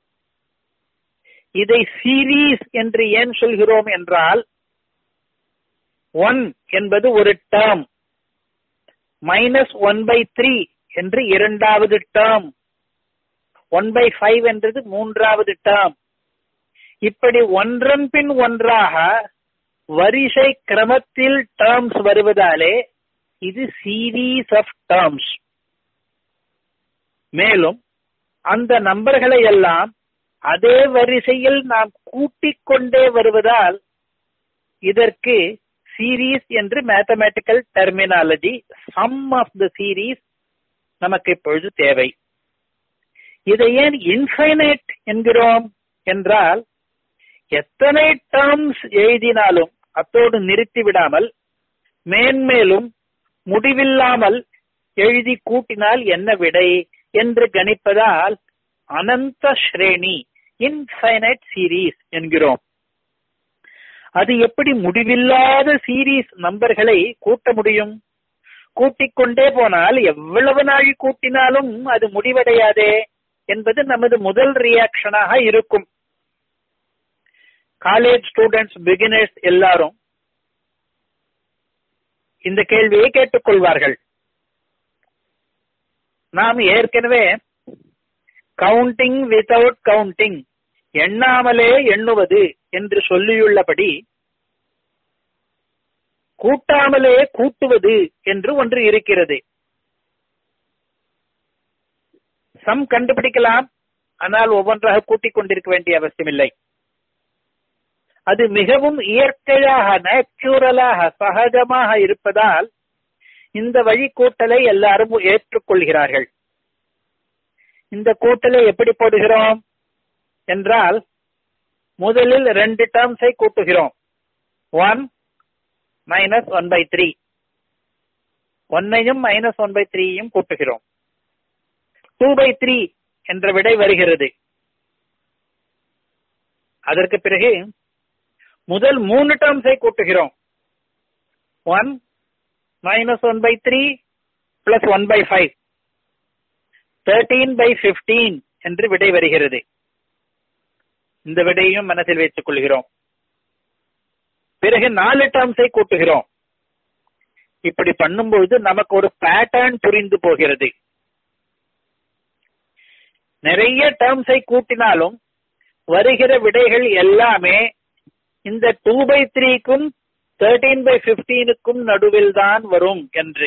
இதை சீரீஸ் என்று ஏன் சொல்கிறோம் என்றால் ஒன் என்பது ஒரு term minus one by three என்று இரண்டாவது டேர்ம் ஒன் பை ஃபைவ் என்றது மூன்றாவது டேர்ம் இப்படி ஒன்றன் பின் ஒன்றாக வரிசை கிரமத்தில் டேர்ம்ஸ் வருவதாலே இது சீரீஸ் ஆஃப் டேர்ம்ஸ் மேலும் அந்த நம்பர்களை எல்லாம் அதே வரிசையில் நாம் கூட்டிக் கொண்டே வருவதால் இதற்கு சீரீஸ் என்று mathematical terminology sum of the series நமக்கு இப்பொழுது தேவை இதை ஏன் இன்ஃபைனைட் என்கிறோம் என்றால் எத்தனை டேர்ம்ஸ் எழுதினாலும் அத்தோடு நிறுத்தி விடாமல் மேன்மேலும் முடிவில்லாமல் எழுதி கூட்டினால் என்ன விடை என்று கணிப்பதால் அனந்த ஸ்ரேணி இன்ஃபைனைட் சீரீஸ் என்கிறோம் அது எப்படி முடிவில்லாத சீரீஸ் நம்பர்களை கூட்ட முடியும் கூட்டிக் கொண்டே போனால் எவ்வளவு நாள் கூட்டினாலும் அது முடிவடையாதே என்பது நமது முதல் ரியாக்ஷனாக இருக்கும் காலேஜ் ஸ்டூடெண்ட்ஸ் பிகினர்ஸ் எல்லாரும் இந்த கேள்வியை கேட்டுக்கொள்வார்கள் நாம் ஏற்கனவே கவுண்டிங் வித்தவுட் கவுண்டிங் எண்ணாமலே எண்ணுவது என்று சொல்லியுள்ளபடி கூட்டாமலே கூட்டுவது என்று ஒன்று இருக்கிறது சம் கண்டுபிடிக்கலாம் ஆனால் ஒவ்வொன்றாக கூட்டிக் கொண்டிருக்க வேண்டிய அவசியமில்லை அது மிகவும் இயற்கையாக நேச்சுரலாக சகஜமாக இருப்பதால் இந்த வழி கூட்டலை எல்லாரும் ஏற்றுக்கொள்கிறார்கள் இந்த கூட்டலை எப்படி போடுகிறோம் என்றால் முதலில் ரெண்டு டேர்ம்ஸை கூட்டுகிறோம் one minus one by three ஒன்னையும் மைனஸ் ஒன் பை த்ரீயும் கூட்டுகிறோம் டூ பை த்ரீ என்ற விடை வருகிறது அதற்கு பிறகு முதல் மூணு டேர்ம்ஸை கூட்டுகிறோம் one minus one by three plus one by five thirteen by fifteen என்று விடை வருகிறது இந்த விடையும் மனதில் வைத்துக் கொள்கிறோம் பிறகு நாலு டேர்ம்ஸை கூட்டுகிறோம் இப்படி பண்ணும்பொழுது நமக்கு ஒரு பேட்டர்ன் புரிந்து போகிறது நிறைய டேர்ம்ஸை கூட்டினாலும் வருகிற விடைகள் எல்லாமே இந்த டூ பை த்ரீக்கும் தேர்டீன் பை பிப்டீனுக்கும் நடுவில் தான் வரும் என்று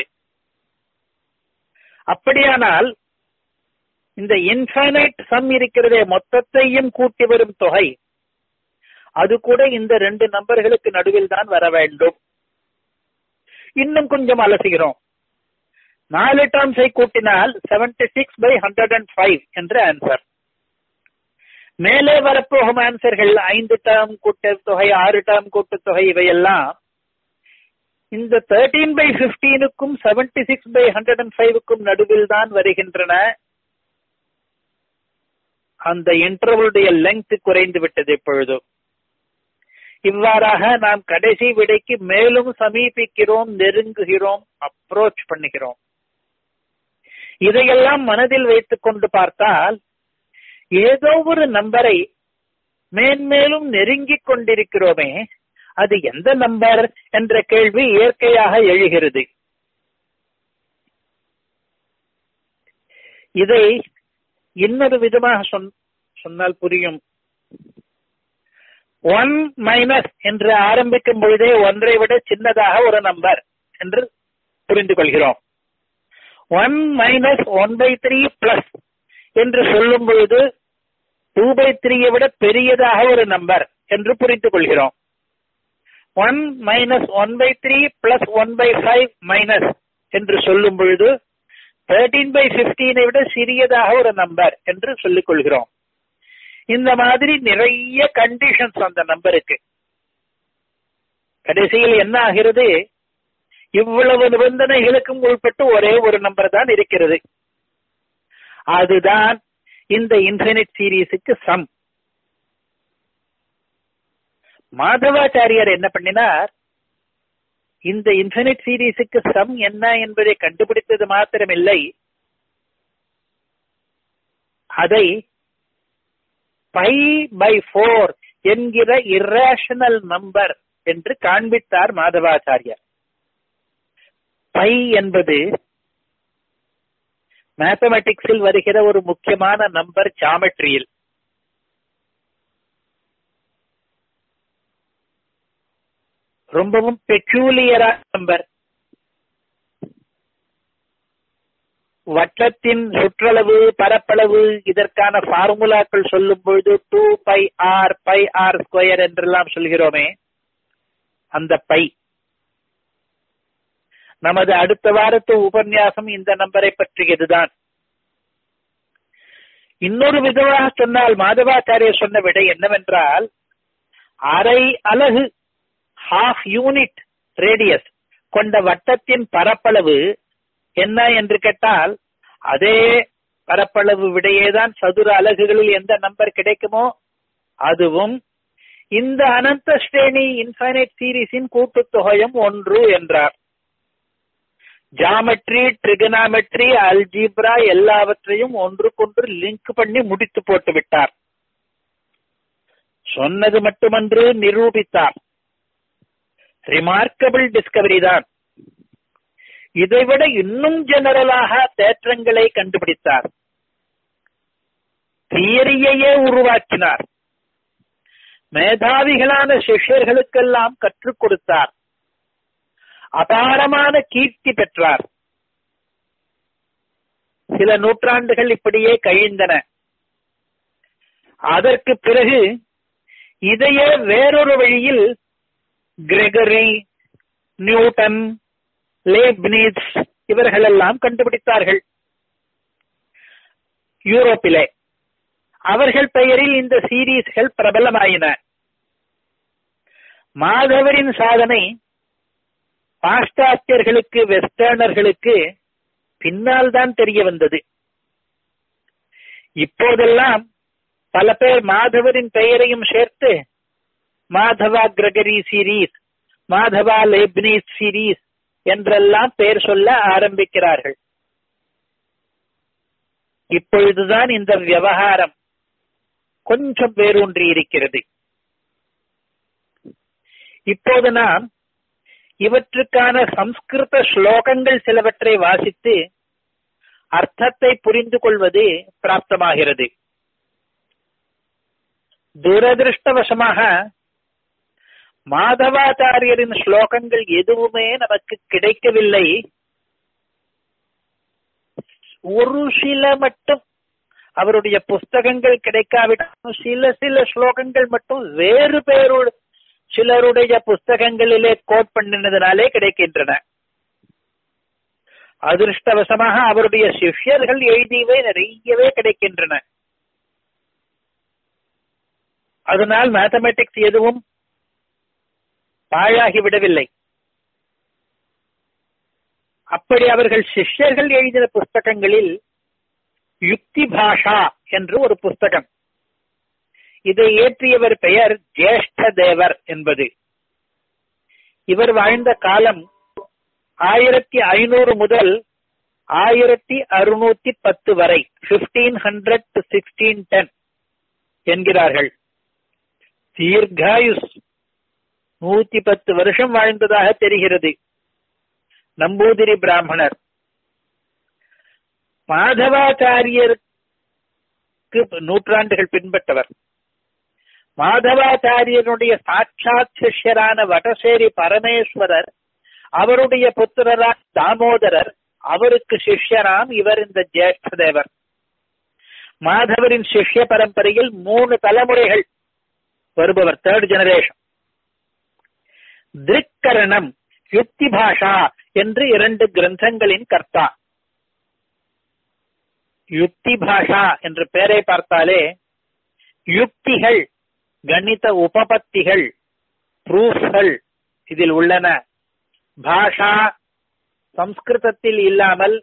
அப்படியானால் இந்த இன்ஃபைனைட் சம் இருக்கிறதே மொத்தத்தையும் கூட்டி வரும் தொகை அது கூட இந்த ரெண்டு நம்பர்களுக்கு நடுவில் தான் வர வேண்டும் இன்னும் கொஞ்சம் அலசுகிறோம் நாலு டேர்ம்ஸை கூட்டினால் seventy six by hundred and five என்ற ஆன்சர் மேலே வரப்போகும் ஆன்சர்கள் ஐந்து டேர்ம் கூட்டுத்தொகை ஆறு டேர்ம் கூட்டுத்தொகை இவையெல்லாம் இந்த தேர்டீன் பை பிப்டீனுக்கும் seventy six by hundred and ஃபைவுக்கும் நடுவில் தான் வருகின்றன அந்த இன்டர்வலுடைய லெங்க் குறைந்து விட்டது இப்பொழுது இவ்வாறாக நாம் கடைசி விடைக்கு மேலும் சமீபிக்கிறோம் நெருங்குகிறோம் அப்ரோச் பண்ணுகிறோம் இதையெல்லாம் மனதில் வைத்துக் கொண்டு பார்த்தால் ஏதோ ஒரு நம்பரை மேன்மேலும் நெருங்கிக் கொண்டிருக்கிறோமே அது எந்த நம்பர் என்ற கேள்வி இயற்கையாக எழுகிறது இதை இன்னொரு விதமாக சொன்னால் புரியும் ஒன் மைனஸ் என்று ஆரம்பிக்கும் பொழுதே ஒன்றை விட சின்னதாக ஒரு நம்பர் என்று புரிந்து கொள்கிறோம் one minus one by three plus என்று சொல்லும் பொழுது டூ பை த்ரீயை விட பெரியதாக ஒரு நம்பர் என்று புரிந்து கொள்கிறோம் one minus one by three plus one by five minus என்று சொல்லும் பொழுது தேர்டீன் பை பிப்டீனை விட சிறியதாக ஒரு நம்பர் என்று சொல்லிக் கொள்கிறோம் இந்த மாதிரி நிறைய கண்டிஷன்ஸ் அந்த நம்பருக்கு கடைசியில் என்ன ஆகிறது இவ்வளவு நிபந்தனைகளுக்கும் உள்பட்டு ஒரே ஒரு நம்பர் தான் இருக்கிறது அதுதான் இந்த இன்ஃபினிட் சீரீஸுக்கு சம் மாதவாச்சாரியார் என்ன பண்ணினார் இந்த இன்ஃபினிட் சீரீஸுக்கு சம் என்ன என்பதை கண்டுபிடித்தது மாத்திரமில்லை அதை பை பை போர் என்கிற இரேஷனல் நம்பர் என்று காண்பித்தார் மாதவாச்சாரியார் பை என்பது மேத்தமெட்டிக்ஸில் வருகிற ஒரு முக்கியமான நம்பர் ஜாமெட்ரியில் ரொம்பவும் பெக்யூலியரான நம்பர் வட்டத்தின் சுற்றளவு பரப்பளவு இதற்கான ஃபார்முலாக்கள் சொல்லும் பொழுது two pi r pi r square என்றெல்லாம் சொல்கிறோமே அந்த பை நமது அடுத்த வாரத்து உபன்யாசம் இந்த நம்பரை பற்றியதுதான் இன்னொரு விதமாக சொன்னால் மாதவாச்சாரியர் சொன்ன விடை என்னவென்றால் அரை அலகு ஹாஃப் யூனிட் ரேடியஸ் கொண்ட வட்டத்தின் பரப்பளவு என்ன என்று கேட்டால் அதே பரப்பளவு விடையேதான் சதுர அலகுகளில் எந்த நம்பர் கிடைக்குமோ அதுவும் இந்த அனந்த ஸ்ரேணி இன்ஃபைனைட் சீரீஸின் கூட்டுத்தொகையும் ஒன்று என்றார் ஜாமெட்ரி ட்ரிகனாமெட்ரி அல்ஜீப்ரா எல்லாவற்றையும் ஒன்றுக்கொன்று லிங்க் பண்ணி முடித்து போட்டு விட்டார் சொன்னது மட்டுமன்று நிரூபித்தார் ரிமார்க்கபிள் டிஸ்கவரி தான் இதைவிட இன்னும் ஜெனரலாக தேற்றங்களை கண்டுபிடித்தார் தியரியையே உருவாக்கினார் மேதாவிகளான சிஷ்யர்களுக்கெல்லாம் கற்றுக் கொடுத்தார் அபாரமான கீர்த்தி பெற்றார் சில நூற்றாண்டுகள் இப்படியே கழிந்தன அதற்கு பிறகு இதையே வேறொரு வழியில் கிரெகரி நியூட்டன் லேப்னிட்ஸ் இவர்களெல்லாம் கண்டுபிடித்தார்கள் யூரோப்பிலே அவர்கள் பெயரில் இந்த சீரீஸ்கள் பிரபலமாயின மாதவரின் சாதனை பாஸ்டாத்தியர்களுக்கு வெஸ்டர்னர்களுக்கு பின்னால் தான் தெரிய வந்தது இப்போதெல்லாம் பல பேர் மாதவரின் பெயரையும் சேர்த்து Madhava Gregory series Madhava Leibniz series என்றெல்லாம் பெயர் சொல்ல ஆரம்பிக்கிறார்கள் இப்பொழுதுதான் இந்த விவகாரம் கொஞ்சம் வேரூன்றி இருக்கிறது இப்போது நாம் இவற்றுக்கான சம்ஸ்கிருத ஸ்லோகங்கள் சிலவற்றை வாசித்து அர்த்தத்தை புரிந்து கொள்வது பிராப்தமாகிறது துரதிருஷ்டவசமாக மாதவாச்சாரியரின் ஸ்லோகங்கள் எதுவுமே நமக்கு கிடைக்கவில்லை ஒரு சில மட்டும் அவருடைய புஸ்தகங்கள் கிடைக்காவிட்டாலும் சில சில ஸ்லோகங்கள் மட்டும் வேறு பேரோடு சிலருடைய புஸ்தகங்களிலே கோட் பண்ணினதுனாலே கிடைக்கின்றன அதிர்ஷ்டவசமாக அவருடைய சிஷ்யர்கள் எழுதியவை நிறையவே கிடைக்கின்றன அதனால் மேத்தமெட்டிக்ஸ் எதுவும் பாழாகி விடவில்லை அப்படி அவர்கள் சிஷ்யர்கள் எழுதின புஸ்தகங்களில் யுக்தி பாஷா என்று ஒரு புஸ்தகம் இதை இயற்றியவர் பெயர் ஜேஷ்ட தேவர் என்பது இவர் வாழ்ந்த காலம் ஆயிரத்தி ஐநூறு முதல் ஆயிரத்தி அறுநூத்தி பத்து வரை fifteen hundred to sixteen ten என்கிறார்கள் தீர்காயுஸ் நூத்தி பத்து வருஷம் வாழ்ந்ததாக தெரிகிறது நம்பூதிரி பிராமணர் மாதவாச்சாரியருக்கு நூற்றாண்டுகள் பின்பற்றவர் மாதவாச்சாரியனுடைய சாட்சாத் சிஷ்யரான வடசேரி பரமேஸ்வரர் அவருடைய புத்திரரா தாமோதரர் அவருக்கு சிஷ்யராம் இவர் இந்த ஜேஷ்ட தேவர் மாதவரின் சிஷ்ய பரம்பரையில் மூணு தலைமுறைகள் வருபவர் தேர்ட் ஜெனரேஷன் திருக்கரணம் யுக்தி பாஷா என்று இரண்டு கிரந்தங்களின் கர்த்தா யுக்தி பாஷா என்ற பெயரை பார்த்தாலே யுக்திகள் கணித உபபத்திகள் ப்ரூஃப்கள் இதில் உள்ளன பாஷா சம்ஸ்கிருதத்தில் இல்லாமல்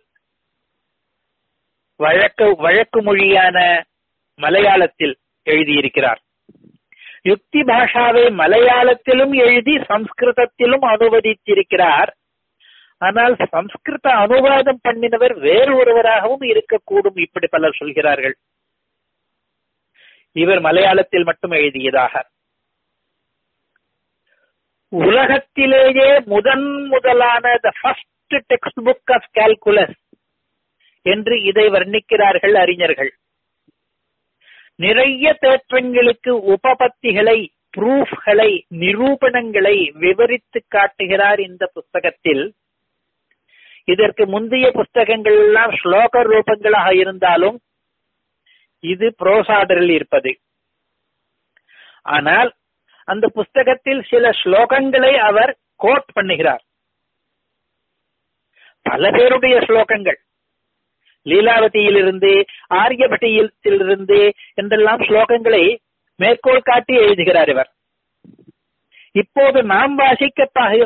வழக்கு வழக்கு மொழியான மலையாளத்தில் எழுதியிருக்கிறார் யுக்தி பாஷாவை மலையாளத்திலும் எழுதி சம்ஸ்கிருதத்திலும் அனுவதித்திருக்கிறார் ஆனால் சம்ஸ்கிருத அனுவாதம் பண்ணினவர் வேறு ஒருவராகவும் இருக்கக்கூடும் இப்படி பலர் சொல்கிறார்கள் இவர் மலையாளத்தில் மட்டும் எழுதியதாக உலகத்திலேயே முதன் முதலான the first textbook of calculus என்று இதை வர்ணிக்கிறார்கள் அறிஞர்கள் நிறைய தேற்றங்களுக்கு உபபத்திகளை ப்ரூஃப்களை நிரூபணங்களை விவரித்து காட்டுகிறார் இந்த புஸ்தகத்தில் இதற்கு முந்தைய புஸ்தகங்கள் எல்லாம் ஸ்லோக ரூபங்களாக இருந்தாலும் இது புரோசாடரில் இருப்பது ஆனால் அந்த புஸ்தகத்தில் சில ஸ்லோகங்களை அவர் கோட் பண்ணுகிறார் பல பேருடைய ஸ்லோகங்கள் லீலாவதியிலிருந்து ஆரியபட்டியிலிருந்து என்றெல்லாம் ஸ்லோகங்களை மேற்கோள் காட்டி எழுதுகிறார் இவர் இப்போது நாம் வாசிக்க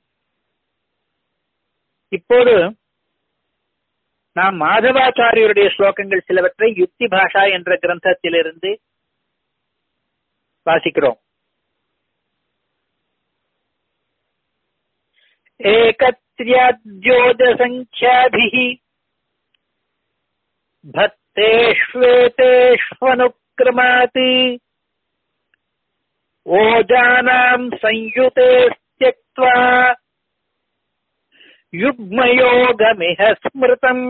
இப்போது நாம் மாதவாச்சாரியருடைய ஸ்லோகங்கள் சிலவற்றை யுக்தி பாஷா என்ற கிரந்தத்திலிருந்து வாசிக்கிறோம் एकत्र्याद्योजसङ्ख्याभिः भक्तेष्वेतेष्वनुक्रमात् ओजानाम् संयुते त्यक्त्वा युग्मयोगमिह स्मृतम्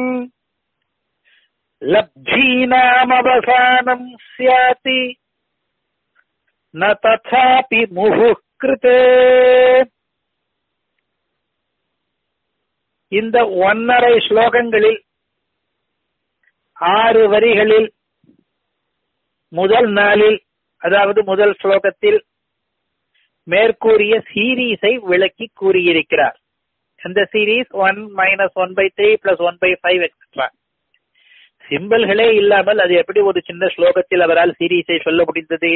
लब्धीनामवसानम् स्यात् न तथापि मुहुः कृते இந்த ஒன்னரை ஸ்லோகங்களில் ஆறு வரிகளில் முதல் நாளில் அதாவது முதல் ஸ்லோகத்தில் மேற்கூறிய சீரீஸை விளக்கி கூறியிருக்கிறார் அந்த series one minus one by three plus one by five etcetera சிம்பிள்களே இல்லாமல் அது எப்படி ஒரு சின்ன ஸ்லோகத்தில் அவரால் சீரீஸை சொல்ல முடிந்தது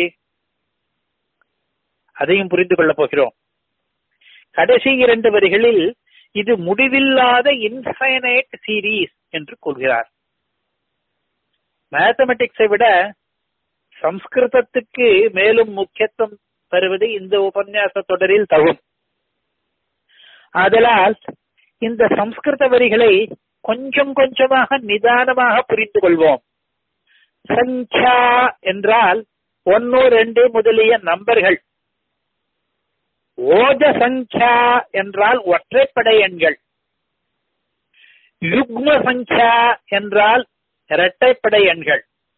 அதையும் புரிந்து கொள்ளப் போகிறோம் கடைசி இரண்டு வரிகளில் இது முடிவில்லாத இன்ஃபைனைட் சீரீஸ் என்று கூறுகிறார் மேத்தமெட்டிக்ஸை விட சம்ஸ்கிருதத்துக்கு மேலும் முக்கியத்துவம் தருவது இந்த உபன்யாச தொடரில் தகும் ஆதலால் இந்த சம்ஸ்கிருத வரிகளை கொஞ்சம் கொஞ்சமாக நிதானமாக புரிந்து கொள்வோம் சங்க்யா என்றால் ஒன்னு ரெண்டு முதலிய நம்பர்கள் ஓஜ சங்கியா என்றால் ஒற்றைப்படை எண்கள் யுக்ம சங்கியா என்றால் இரட்டைப்படை எண்கள்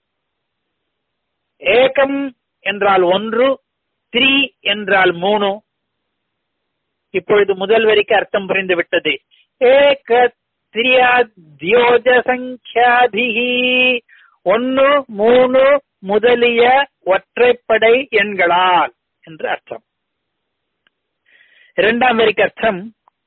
ஏகம் என்றால் ஒன்று த்ரீ என்றால் மூணு இப்பொழுது முதல் வரிக்கு அர்த்தம் புரிந்து விட்டது ஏக திரியோஜ சங்கியாதிகி ஒன்னு மூணு முதலிய ஒற்றைப்படை எண்களால் என்று அர்த்தம் இரண்டாம் வரிக்கு அர்த்தம்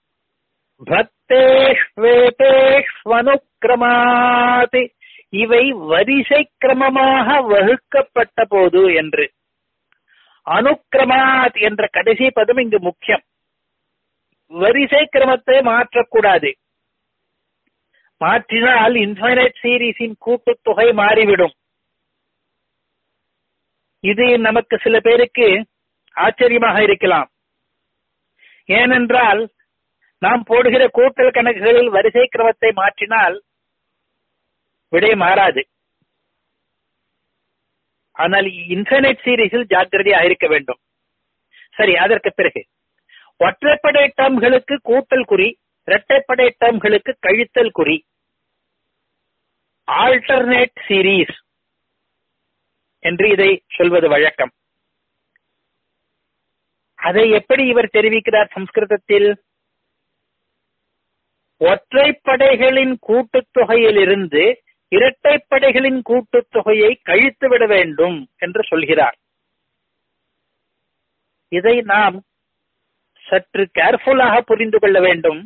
பக்தேஷ்வேதேஷ்வனுக்கிரமாத் இவை வரிசை கிரமமாக வகுக்கப்பட்ட போது என்று அனுக்கிரமாத் என்ற கடைசி பதம் இங்கு முக்கியம் வரிசை கிரமத்தை மாற்றக்கூடாது மாற்றினால் இன்ஃபைனைட் சீரீஸின் கூட்டுத்தொகை மாறிவிடும் இது நமக்கு சில பேருக்கு ஆச்சரியமாக இருக்கலாம் ஏனென்றால் நாம் போடுகிற கூட்டல் கணக்குகளில் வரிசை கிரமத்தை மாற்றினால் விடை மாறாது ஆனால் இன்ஃபைனைட் சீரீஸில் ஜாக்கிரதையாக இருக்க வேண்டும் சரி அதற்கு பிறகு ஒற்றைப்படை டேர்ம்களுக்கு கூட்டல் குறி இரட்டைப்படை டேர்ம்களுக்கு கழித்தல் குறி ஆல்டர்னேட் சீரீஸ் என்று இதை சொல்வது வழக்கம் அதை எப்படி இவர் தெரிவிக்கிறார் சம்ஸ்கிருதத்தில் ஒற்றைப்படைகளின் கூட்டுத்தொகையிலிருந்து இரட்டைப்படைகளின் கூட்டுத்தொகையை கழித்துவிட வேண்டும் என்று சொல்கிறார் இதை நாம் சற்று கேர்ஃபுல்லாக புரிந்து கொள்ள வேண்டும்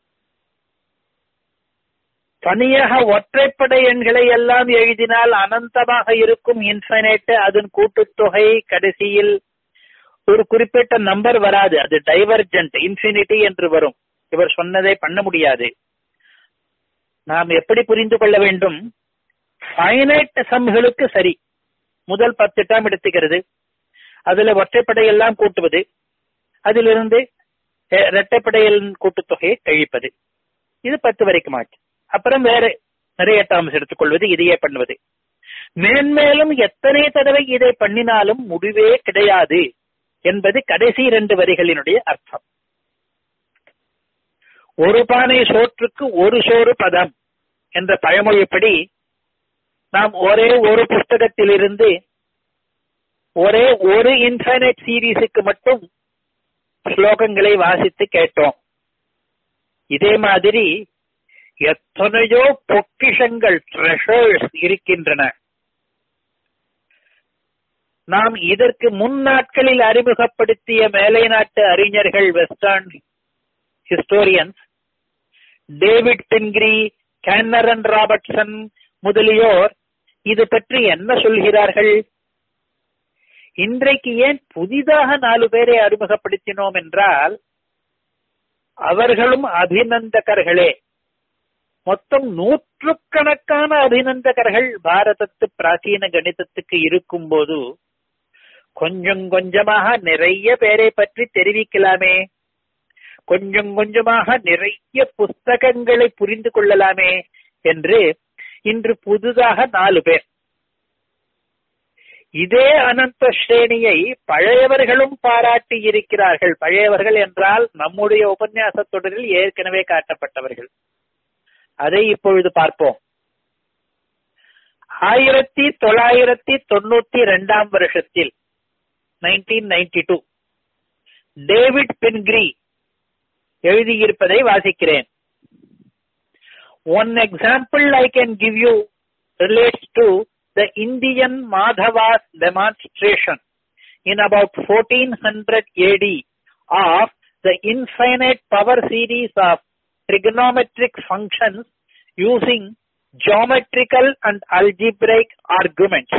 தனியாக ஒற்றைப்படை எண்களை எல்லாம் எழுதினால் அனந்தமாக இருக்கும் இன்ஃபைனைட் அதன் கூட்டுத்தொகை கடைசியில் ஒரு குறிப்பிட்ட நம்பர் வராது அது டைவர்ஜென்ட் இன்ஃபினிட்டி என்று வரும் இவர் சொன்னதை பண்ண முடியாது நாம் எப்படி புரிந்து கொள்ள வேண்டும் ஃபைனைட் சம்களுக்கு சரி முதல் பத்து டேம் எடுத்துக்கிறது அதுல ஒற்றைப்படை எல்லாம் கூட்டுவது அதிலிருந்து இரட்டைப்படையின் கூட்டுத்தொகையை கழிப்பது இது பத்து வரைக்கும் ஆச்சு அப்புறம் வேற நிறைய டேர்ம்ஸ் எடுத்துக்கொள்வது இதையே பண்ணுவது மேன்மேலும் எத்தனை தடவை இதை பண்ணினாலும் முடிவே கிடையாது என்பது கடைசி இரண்டு வரிகளினுடைய அர்த்தம் ஒரு பானை சோற்றுக்கு ஒரு சோறு பதம் என்ற பழமொழிப்படி நாம் ஒரே ஒரு புஸ்தகத்திலிருந்து ஒரே ஒரு இன்ஃபைனைட் சீரீஸுக்கு மட்டும் ஸ்லோகங்களை வாசித்து கேட்டோம் இதே மாதிரி எத்தனையோ பொக்கிஷங்கள் ட்ரெஷர்ஸ் இருக்கின்றன நாம் இதற்கு முன் நாட்களில் அறிமுகப்படுத்திய மேலை நாட்டு அறிஞர்கள் வெஸ்டர்ன் ஹிஸ்டோரியன்ஸ் டேவிட் பென்கிரி கேன்னரன் ராபர்ட்சன் முதலியோர் இது பற்றி என்ன சொல்கிறார்கள் இன்றைக்கு ஏன் புதிதாக நாலு பேரை அறிமுகப்படுத்தினோம் என்றால் அவர்களும் அபிநந்தகர்களே மொத்தம் நூற்றுக்கணக்கான அபிநந்தகர்கள் பாரதத்து பிராச்சீன கணிதத்துக்கு இருக்கும் போது கொஞ்சம் கொஞ்சமாக நிறைய பேரை பற்றி தெரிவிக்கலாமே கொஞ்சம் கொஞ்சமாக நிறைய புஸ்தகங்களை புரிந்து கொள்ளலாமே என்று இன்று புதிதாக நாலு பேர் இதே அனந்த ஸ்ரேணியை பழையவர்களும் பாராட்டி இருக்கிறார்கள் பழையவர்கள் என்றால் நம்முடைய உபன்யாச தொடரில் ஏற்கனவே காட்டப்பட்டவர்கள் அதை இப்பொழுது பார்ப்போம் ஆயிரத்தி தொள்ளாயிரத்தி தொண்ணூத்தி இரண்டாம் வருஷத்தில் nineteen ninety two David Pingree எழுதியிருப்பதை வாசிக்கிறேன் one example I can give you relates to the Indian Madhava's demonstration in about 1400 AD of the infinite power series of trigonometric functions using geometrical and algebraic arguments.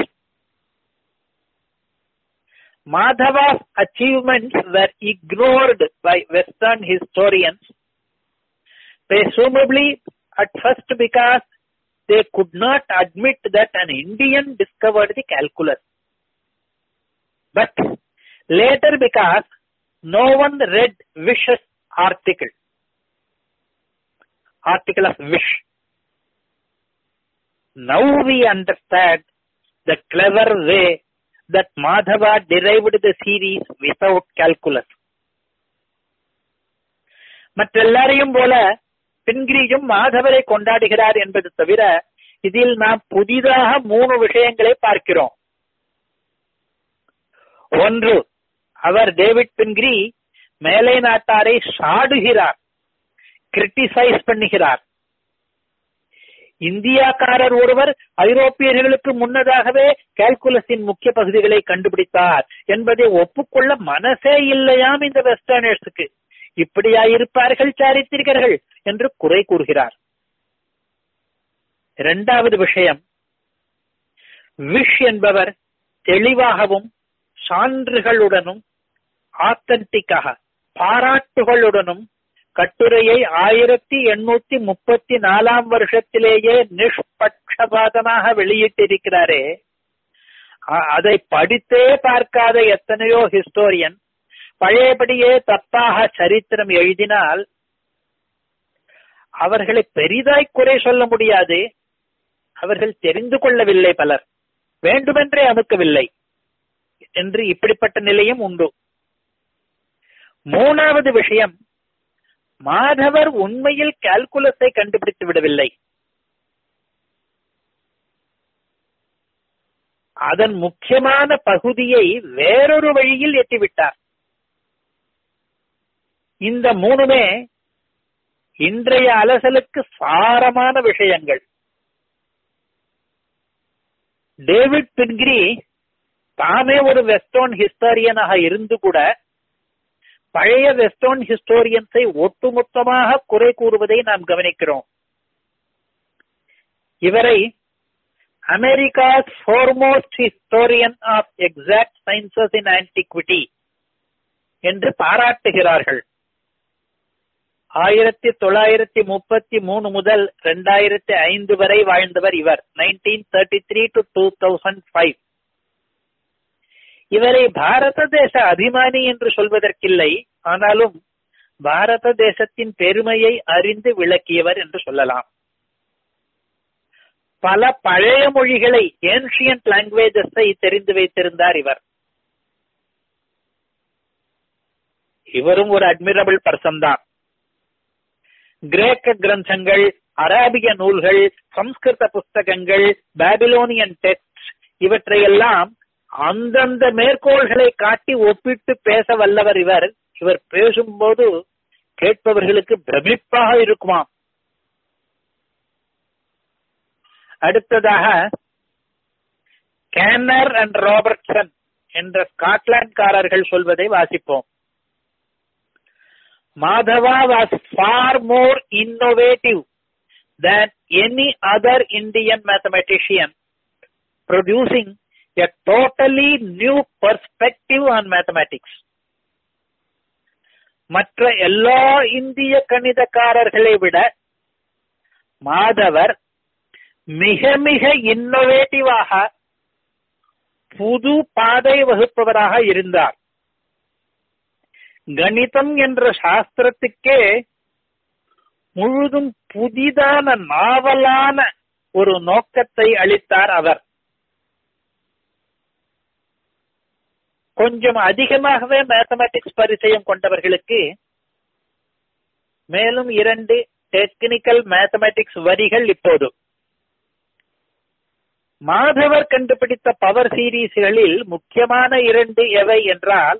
Madhava's achievements were ignored by Western historians, presumably at first because they could not admit that an Indian discovered the calculus. But later because no one read Wish's article, article of Wish. Now we understand the clever way that Madhava derived the series without calculus. மற்றெல்லாரையும் போல பெண்கிரியும் மாதவரை கொண்டாடுகிறார் என்பது தவிர இதில் நாம் புதிதாக மூணு விஷயங்களை பார்க்கிறோம் ஒன்று அவர் டேவிட் பென்கிரி மேலை நாட்டாரை சாடுகிறார் கிரிட்டிசைஸ் பண்ணுகிறார் இந்தியாக்காரர் ஒருவர் ஐரோப்பியர்களுக்கு முன்னதாகவே கால்குலஸின் முக்கிய பகுதிகளை கண்டுபிடித்தார் என்பதை ஒப்புக்கொள்ள மனசே இல்லையாம் இந்த வெஸ்டர்னர்ஸுக்கு இப்படியா இருப்பார்கள் சாரித்திரிகர்கள் என்று குறை கூறுகிறார் இரண்டாவது விஷயம் விஷ் என்பவர் தெளிவாகவும் சான்றுகளுடனும் ஆத்தன்டிக்காக பாராட்டுகளுடனும் கட்டுரையை ஆயிரத்தி எண்ணூத்தி முப்பத்தி நாலாம் வருஷத்திலேயே நிஷ்பட்சபாதமாக வெளியிட்டிருக்கிறாரே அதை படித்தே பார்க்காத எத்தனையோ ஹிஸ்டோரியன் பழையபடியே தப்பாக சரித்திரம் எழுதினால் அவர்களை பெரிதாய் குறை சொல்ல முடியாது அவர்கள் தெரிந்து கொள்ளவில்லை பலர் வேண்டுமென்றே அமுக்கவில்லை என்று இப்படிப்பட்ட நிலையும் உண்டு மூணாவது விஷயம் மாதவர் உண்மையில் கால்குலஸை கண்டுபிடித்து விடவில்லை அதன் முக்கியமான பகுதியை வேறொரு வழியில் எட்டிவிட்டார் இந்த மூணுமே இன்றைய அலசலுக்கு சாரமான விஷயங்கள் டேவிட் பின்கிரி தாமே ஒரு வெஸ்டர்ன் ஹிஸ்டாரியனாக இருந்து கூட பழைய வெஸ்டர்ன் ஹிஸ்டோரியன்ஸை ஒட்டுமொத்தமாக குறை கூறுவதை நாம் கவனிக்கிறோம் இவரை America's foremost historian of exact sciences in antiquity என்று பாராட்டுகிறார்கள் ஆயிரத்தி தொள்ளாயிரத்தி முப்பத்தி மூணு முதல் ரெண்டாயிரத்தி ஐந்து வரை வாழ்ந்தவர் இவர் nineteen thirty three to two thousand five இவரை பாரத தேச அபிமானி என்று சொல்வதற்கில்லை ஆனாலும் பாரத தேசத்தின் பெருமையை அறிந்து விளக்கியவர் என்று சொல்லலாம் பல பழைய மொழிகளை ஏன்ஷியன்ட் லாங்குவேஜஸை தெரிந்து வைத்திருந்தார் இவர் இவரும் ஒரு அட்மிரபிள் பர்சன் தான் கிரேக்க கிரந்தங்கள் அராபிய நூல்கள் சம்ஸ்கிருத புஸ்தகங்கள் பாபிலோனியன் டெக்ஸ்ட் இவற்றையெல்லாம் அந்தந்த மேற்கோள்களை காட்டி ஒப்பிட்டு பேச வல்லவர் இவர் இவர் பேசும்போது கேட்பவர்களுக்கு பிரமிப்பாக இருக்குமாம் அடுத்ததாக கேனர் அண்ட் ராபர்ட்சன் என்ற ஸ்காட்லாந்துக்காரர்கள் சொல்வதை வாசிப்போம் Madhava was far more innovative than any other Indian mathematician, producing a totally new perspective on mathematics. மற்ற எல்லா இந்திய கணிதக்காரர்களை விட மாதவர் மிக மிக இன்னோவேட்டிவாக புது பாதை வகுப்பவராக இருந்தார் கணிதம் என்ற சாஸ்திரத்துக்கே முழுதும் புதிதான நாவலான ஒரு நோக்கத்தை அளித்தார் அவர் கொஞ்சம் அதிகமாகவே மேத்தமேட்டிக்ஸ் பரிச்சயம் கொண்டவர்களுக்கு மேலும் இரண்டு டெக்னிக்கல் மேத்தமேட்டிக்ஸ் வரிகள் இப்போது மாதவர் கண்டுபிடித்த பவர் சீரீஸ்களில் முக்கியமான இரண்டு எவை என்றால்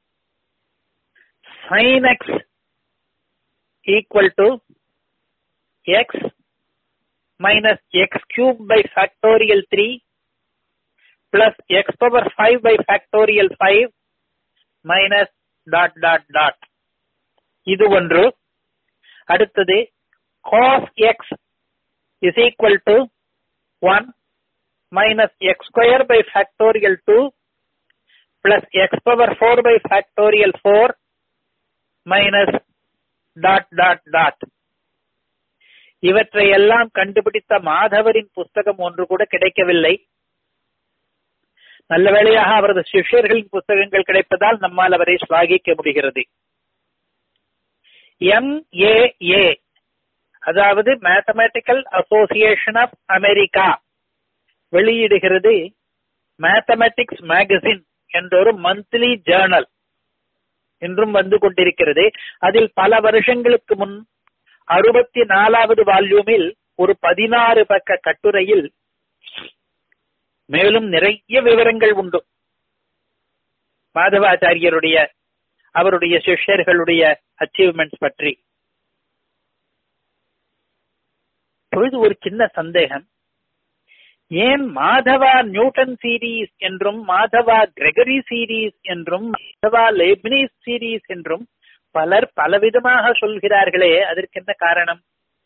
sin x equal to x minus x cube by factorial 3 plus x power 5 by factorial 5 minus dot dot dot இது ஒன்று அடுத்தது cos x is equal to 1 minus x square by factorial 2 plus x power 4 by factorial 4 minus dot dot dot இவற்றை எல்லாம் கண்டுபிடித்த மாதவரின் புஸ்தகம் ஒன்று கூட கிடைக்கவில்லை நல்ல வேளையாக அவரது சிஷ்யர்களின் புஸ்தகங்கள் கிடைப்பதால் நம்மால் அவரை சுவாகிக்க முடிகிறது எம்ஏஏ அதாவது மேத்தமேட்டிக்கல் அசோசியேஷன் ஆஃப் அமெரிக்கா வெளியிடுகிறது மேத்தமேட்டிக்ஸ் மேகசின் என்ற ஒரு மந்த்லி ஜேர்னல் இன்றும் வந்து கொண்டிருக்கிறது அதில் பல வருஷங்களுக்கு முன் அறுபத்தி நாலாவது வால்யூமில் ஒரு பதினாறு பக்க கட்டுரையில் மேலும் நிறைய விவரங்கள் உண்டு மாதவாச்சாரியருடைய அவருடைய சிஷ்யர்களுடைய அச்சீவ்மெண்ட்ஸ் பற்றி பொழுது ஒரு சின்ன சந்தேகம் ஏன் மாதவா நியூட்டன் சீரீஸ் என்றும் மாதவா கிரெகரி சீரீஸ் என்றும் மாதவா லேப்னிஸ் சீரீஸ் என்றும் பலர் பலவிதமாக சொல்கிறார்களே அதற்கு என்ன காரணம்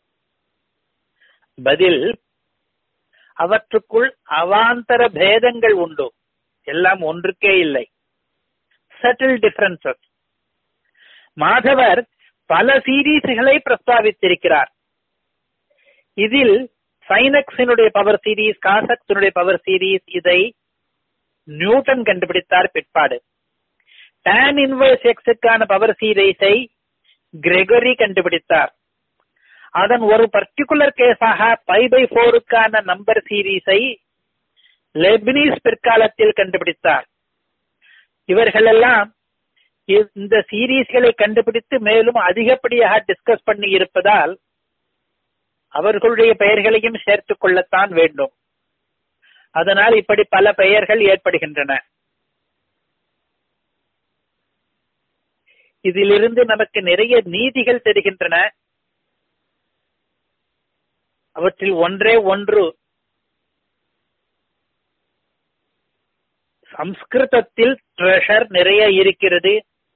பதில் அவற்றுக்குள் அவாந்தர பேதங்கள் உண்டு எல்லாம் ஒன்றுக்கே இல்லை சட்டில் டிஃபரன்சஸ் மாதவர் பல சீரீஸ்களை பிரஸ்தாபித்திருக்கிறார் இதில் சைனக்ஸினுடைய பவர் சீரீஸ் காசக்ஸினுடைய பவர் சீரீஸ் இதை நியூட்டன் கண்டுபிடித்தார் பிற்பாடு tan இன்வர்ஸ் எக்ஸுக்கான பவர் சீரீஸை கிரெகரி கண்டுபிடித்தார் அதன் ஒரு பர்டிகுலர் கேஸாக பை பை போருக்கான நம்பர் சீரீஸை லெபினிஸ் பிற்காலத்தில் கண்டுபிடித்தார் இவர்களெல்லாம் இந்த சீரீஸ்களை கண்டுபிடித்து மேலும் அதிகப்படியாக டிஸ்கஸ் பண்ணி இருப்பதால் அவர்களுடைய பெயர்களையும் சேர்த்துக் கொள்ளத்தான் வேண்டும் அதனால் இப்படி பல பெயர்கள் ஏற்படுகின்றன இதிலிருந்து நமக்கு நிறைய நீதிகள் தெரிகின்றன அவற்றில் ஒன்றே ஒன்று சம்ஸ்கிருதத்தில் ட்ரெஷர் நிறைய இருக்கிறது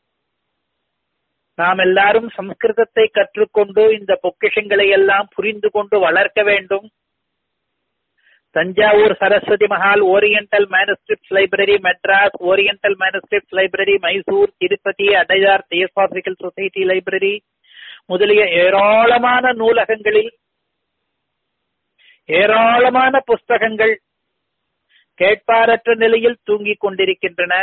நாம் எல்லாரும் சம்ஸ்கிருதத்தை கற்றுக்கொண்டு இந்த பொக்கிஷங்களை எல்லாம் புரிந்து கொண்டு வளர்க்க வேண்டும் Thanjavur Saraswathi Mahal oriental manuscript library Madras oriental manuscript library Mysore Tirupati Adyar theosophical society library முதலிய ஏராளமான நூலகங்களில் ஏராளமான புஸ்தகங்கள் கேட்பாரற்ற நிலையில் தூங்கிக் கொண்டிருக்கின்றன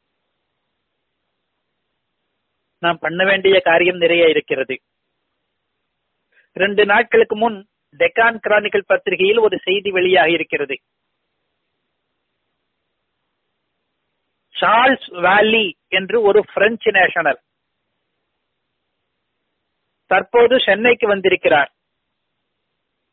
நாம் பண்ண வேண்டிய காரியம் நிறைய இருக்கிறது ரெண்டு நாட்களுக்கு முன் டெக்கான் கிரானிக்கல் பத்திரிகையில் ஒரு செய்தி வெளியாக இருக்கிறது சார்ல்ஸ் வேலி என்று ஒரு பிரெஞ்சு நேஷனல் தற்போது சென்னைக்கு வந்திருக்கிறார்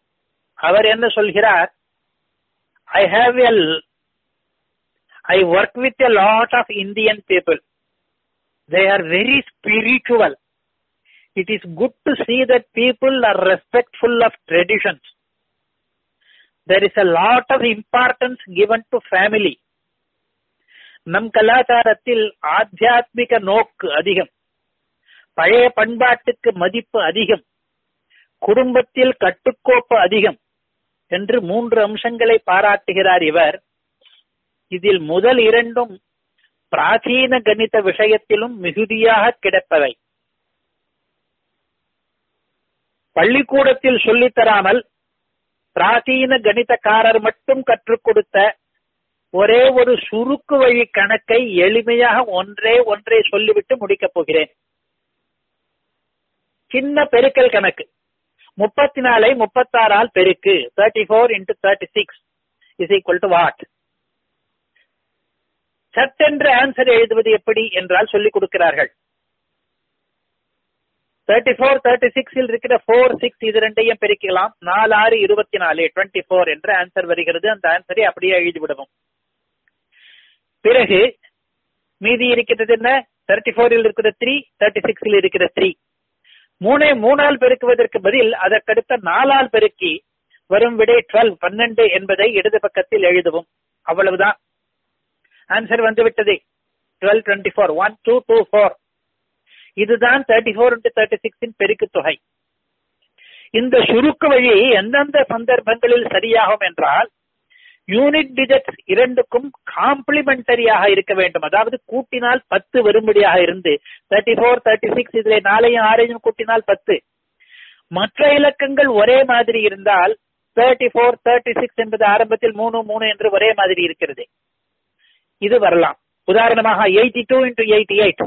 அவர் என்ன சொல்கிறார் I have a I work with a lot of Indian people they are very spiritual it is good to see that people are respectful of traditions. There is a lot of importance given to family. நம் கலாச்சாரத்தில் ஆத்தியாத்மிக நோக்கு அதிகம் பழைய பண்பாட்டுக்கு மதிப்பு அதிகம் குடும்பத்தில் கட்டுக்கோப்பு அதிகம் என்று மூன்று அம்சங்களை பாராட்டுகிறார் இவர் இதில் முதல் இரண்டும் பிராச்சீன கணித விஷயத்திலும் மிகுதியாக கிடப்பவை பள்ளிக்கூடத்தில் சொல்லித் தராமல் பிராச்சீன கணிதக்காரர் மட்டும் கற்றுக் கொடுத்த ஒரே ஒரு சுருக்கு வழி கணக்கை எளிமையாக ஒன்றே ஒன்றை சொல்லிவிட்டு முடிக்கப் போகிறேன் சின்ன பெருக்கல் கணக்கு முப்பத்தி நாலை முப்பத்தாறால் பெருக்கு thirty four into thirty six is equal to what சட்டென்று ஆன்சர் எழுதுவது எப்படி என்றால் சொல்லிக் கொடுக்கிறார்கள் தேர்ட்டி ஃபோர் தேர்ட்டி சிக்ஸில் இருக்கிற ஃபோர் சிக்ஸ் இது ரெண்டையும் பெருக்கலாம் நாலு ஆறு இருபத்தி நாலு டுவெண்ட்டி ஃபோர் என்ற ஆன்சர் வருகிறது அந்த ஆன்சரை அப்படியே எழுதி விடுவோம் பிறகு மீதி இருக்கிறது என்ன தேர்ட்டி ஃபோரில் இருக்கிற த்ரீ தேர்ட்டி சிக்ஸில் இருக்கிற த்ரீ மூணே மூணால் பெருக்குவதற்கு பதில் அதற்கடுத்த நாலால் பெருக்கி வரும் விடை டுவெல் பன்னெண்டு என்பதை இடது பக்கத்தில் எழுதுவோம் அவ்வளவுதான் ஆன்சர் வந்து விட்டது twelve twenty four one two two four இதுதான் தேர்ட்டி ஃபோர் இன்டு தேர்ட்டி சிக்ஸின் பெருக்கு தொகை இந்த சுருக்கு வழி எந்தெந்த சந்தர்ப்பங்களில் சரியாகும் என்றால் யூனிட் டிஜிட்ஸ் இரண்டுக்கும் காம்ப்ளிமெண்டரியாக இருக்க வேண்டும் அதாவது கூட்டினால் பத்து வரும்படியாக இருந்து தேர்ட்டி ஃபோர் தேர்ட்டி சிக்ஸ் இதுல நாலையும் ஆறையும் கூட்டினால் பத்து மற்ற இலக்கங்கள் ஒரே மாதிரி இருந்தால் தேர்ட்டி ஃபோர் தேர்ட்டி சிக்ஸ் என்பது ஆரம்பத்தில் மூணு மூணு என்று ஒரே மாதிரி இருக்கிறது இது வரலாம் உதாரணமாக eighty two into eighty eight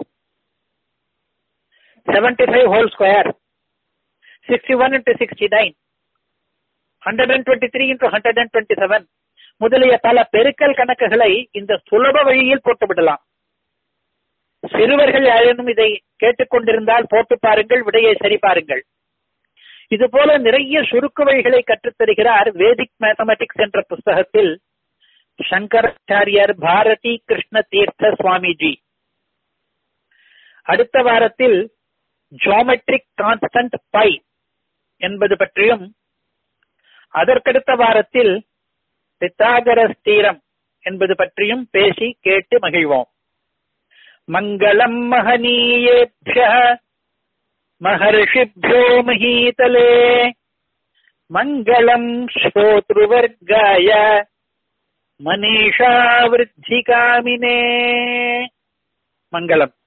seventy five whole square sixty one into sixty nine hundred and twenty three into hundred and twenty seven முதலிய பல பெருக்கல் கணக்குகளை இந்த சுலப வழியில் போட்டு விடலாம் சிறுவர்கள் யாரேனும் இதை கேட்டுக்கொண்டிருந்தால் போட்டு பாருங்கள் விடையை சரி பாருங்கள் இது போல நிறைய சுருக்கு வழிகளை கற்றுத் தருகிறார் வேதிக் மேத்தமெட்டிக்ஸ் என்ற புஸ்தகத்தில் சங்கராச்சாரியர் பாரதி கிருஷ்ண தீர்த்த சுவாமிஜி அடுத்த வாரத்தில் ஜோமெட்ரிக் கான்ஸ்டன்ட் பை என்பது பற்றியும் அதற்கடுத்த வாரத்தில் பித்தாகரஸ் தீரம் என்பது பற்றியும் பேசி கேட்டு மகிழ்வோம் மங்களம் மகனீயேபிய மகர்ஷிபியோ மகீதலே மங்களம் ஸ்ரோத்ருவர்காய மனிஷா விருத்திகாமினே மங்களம்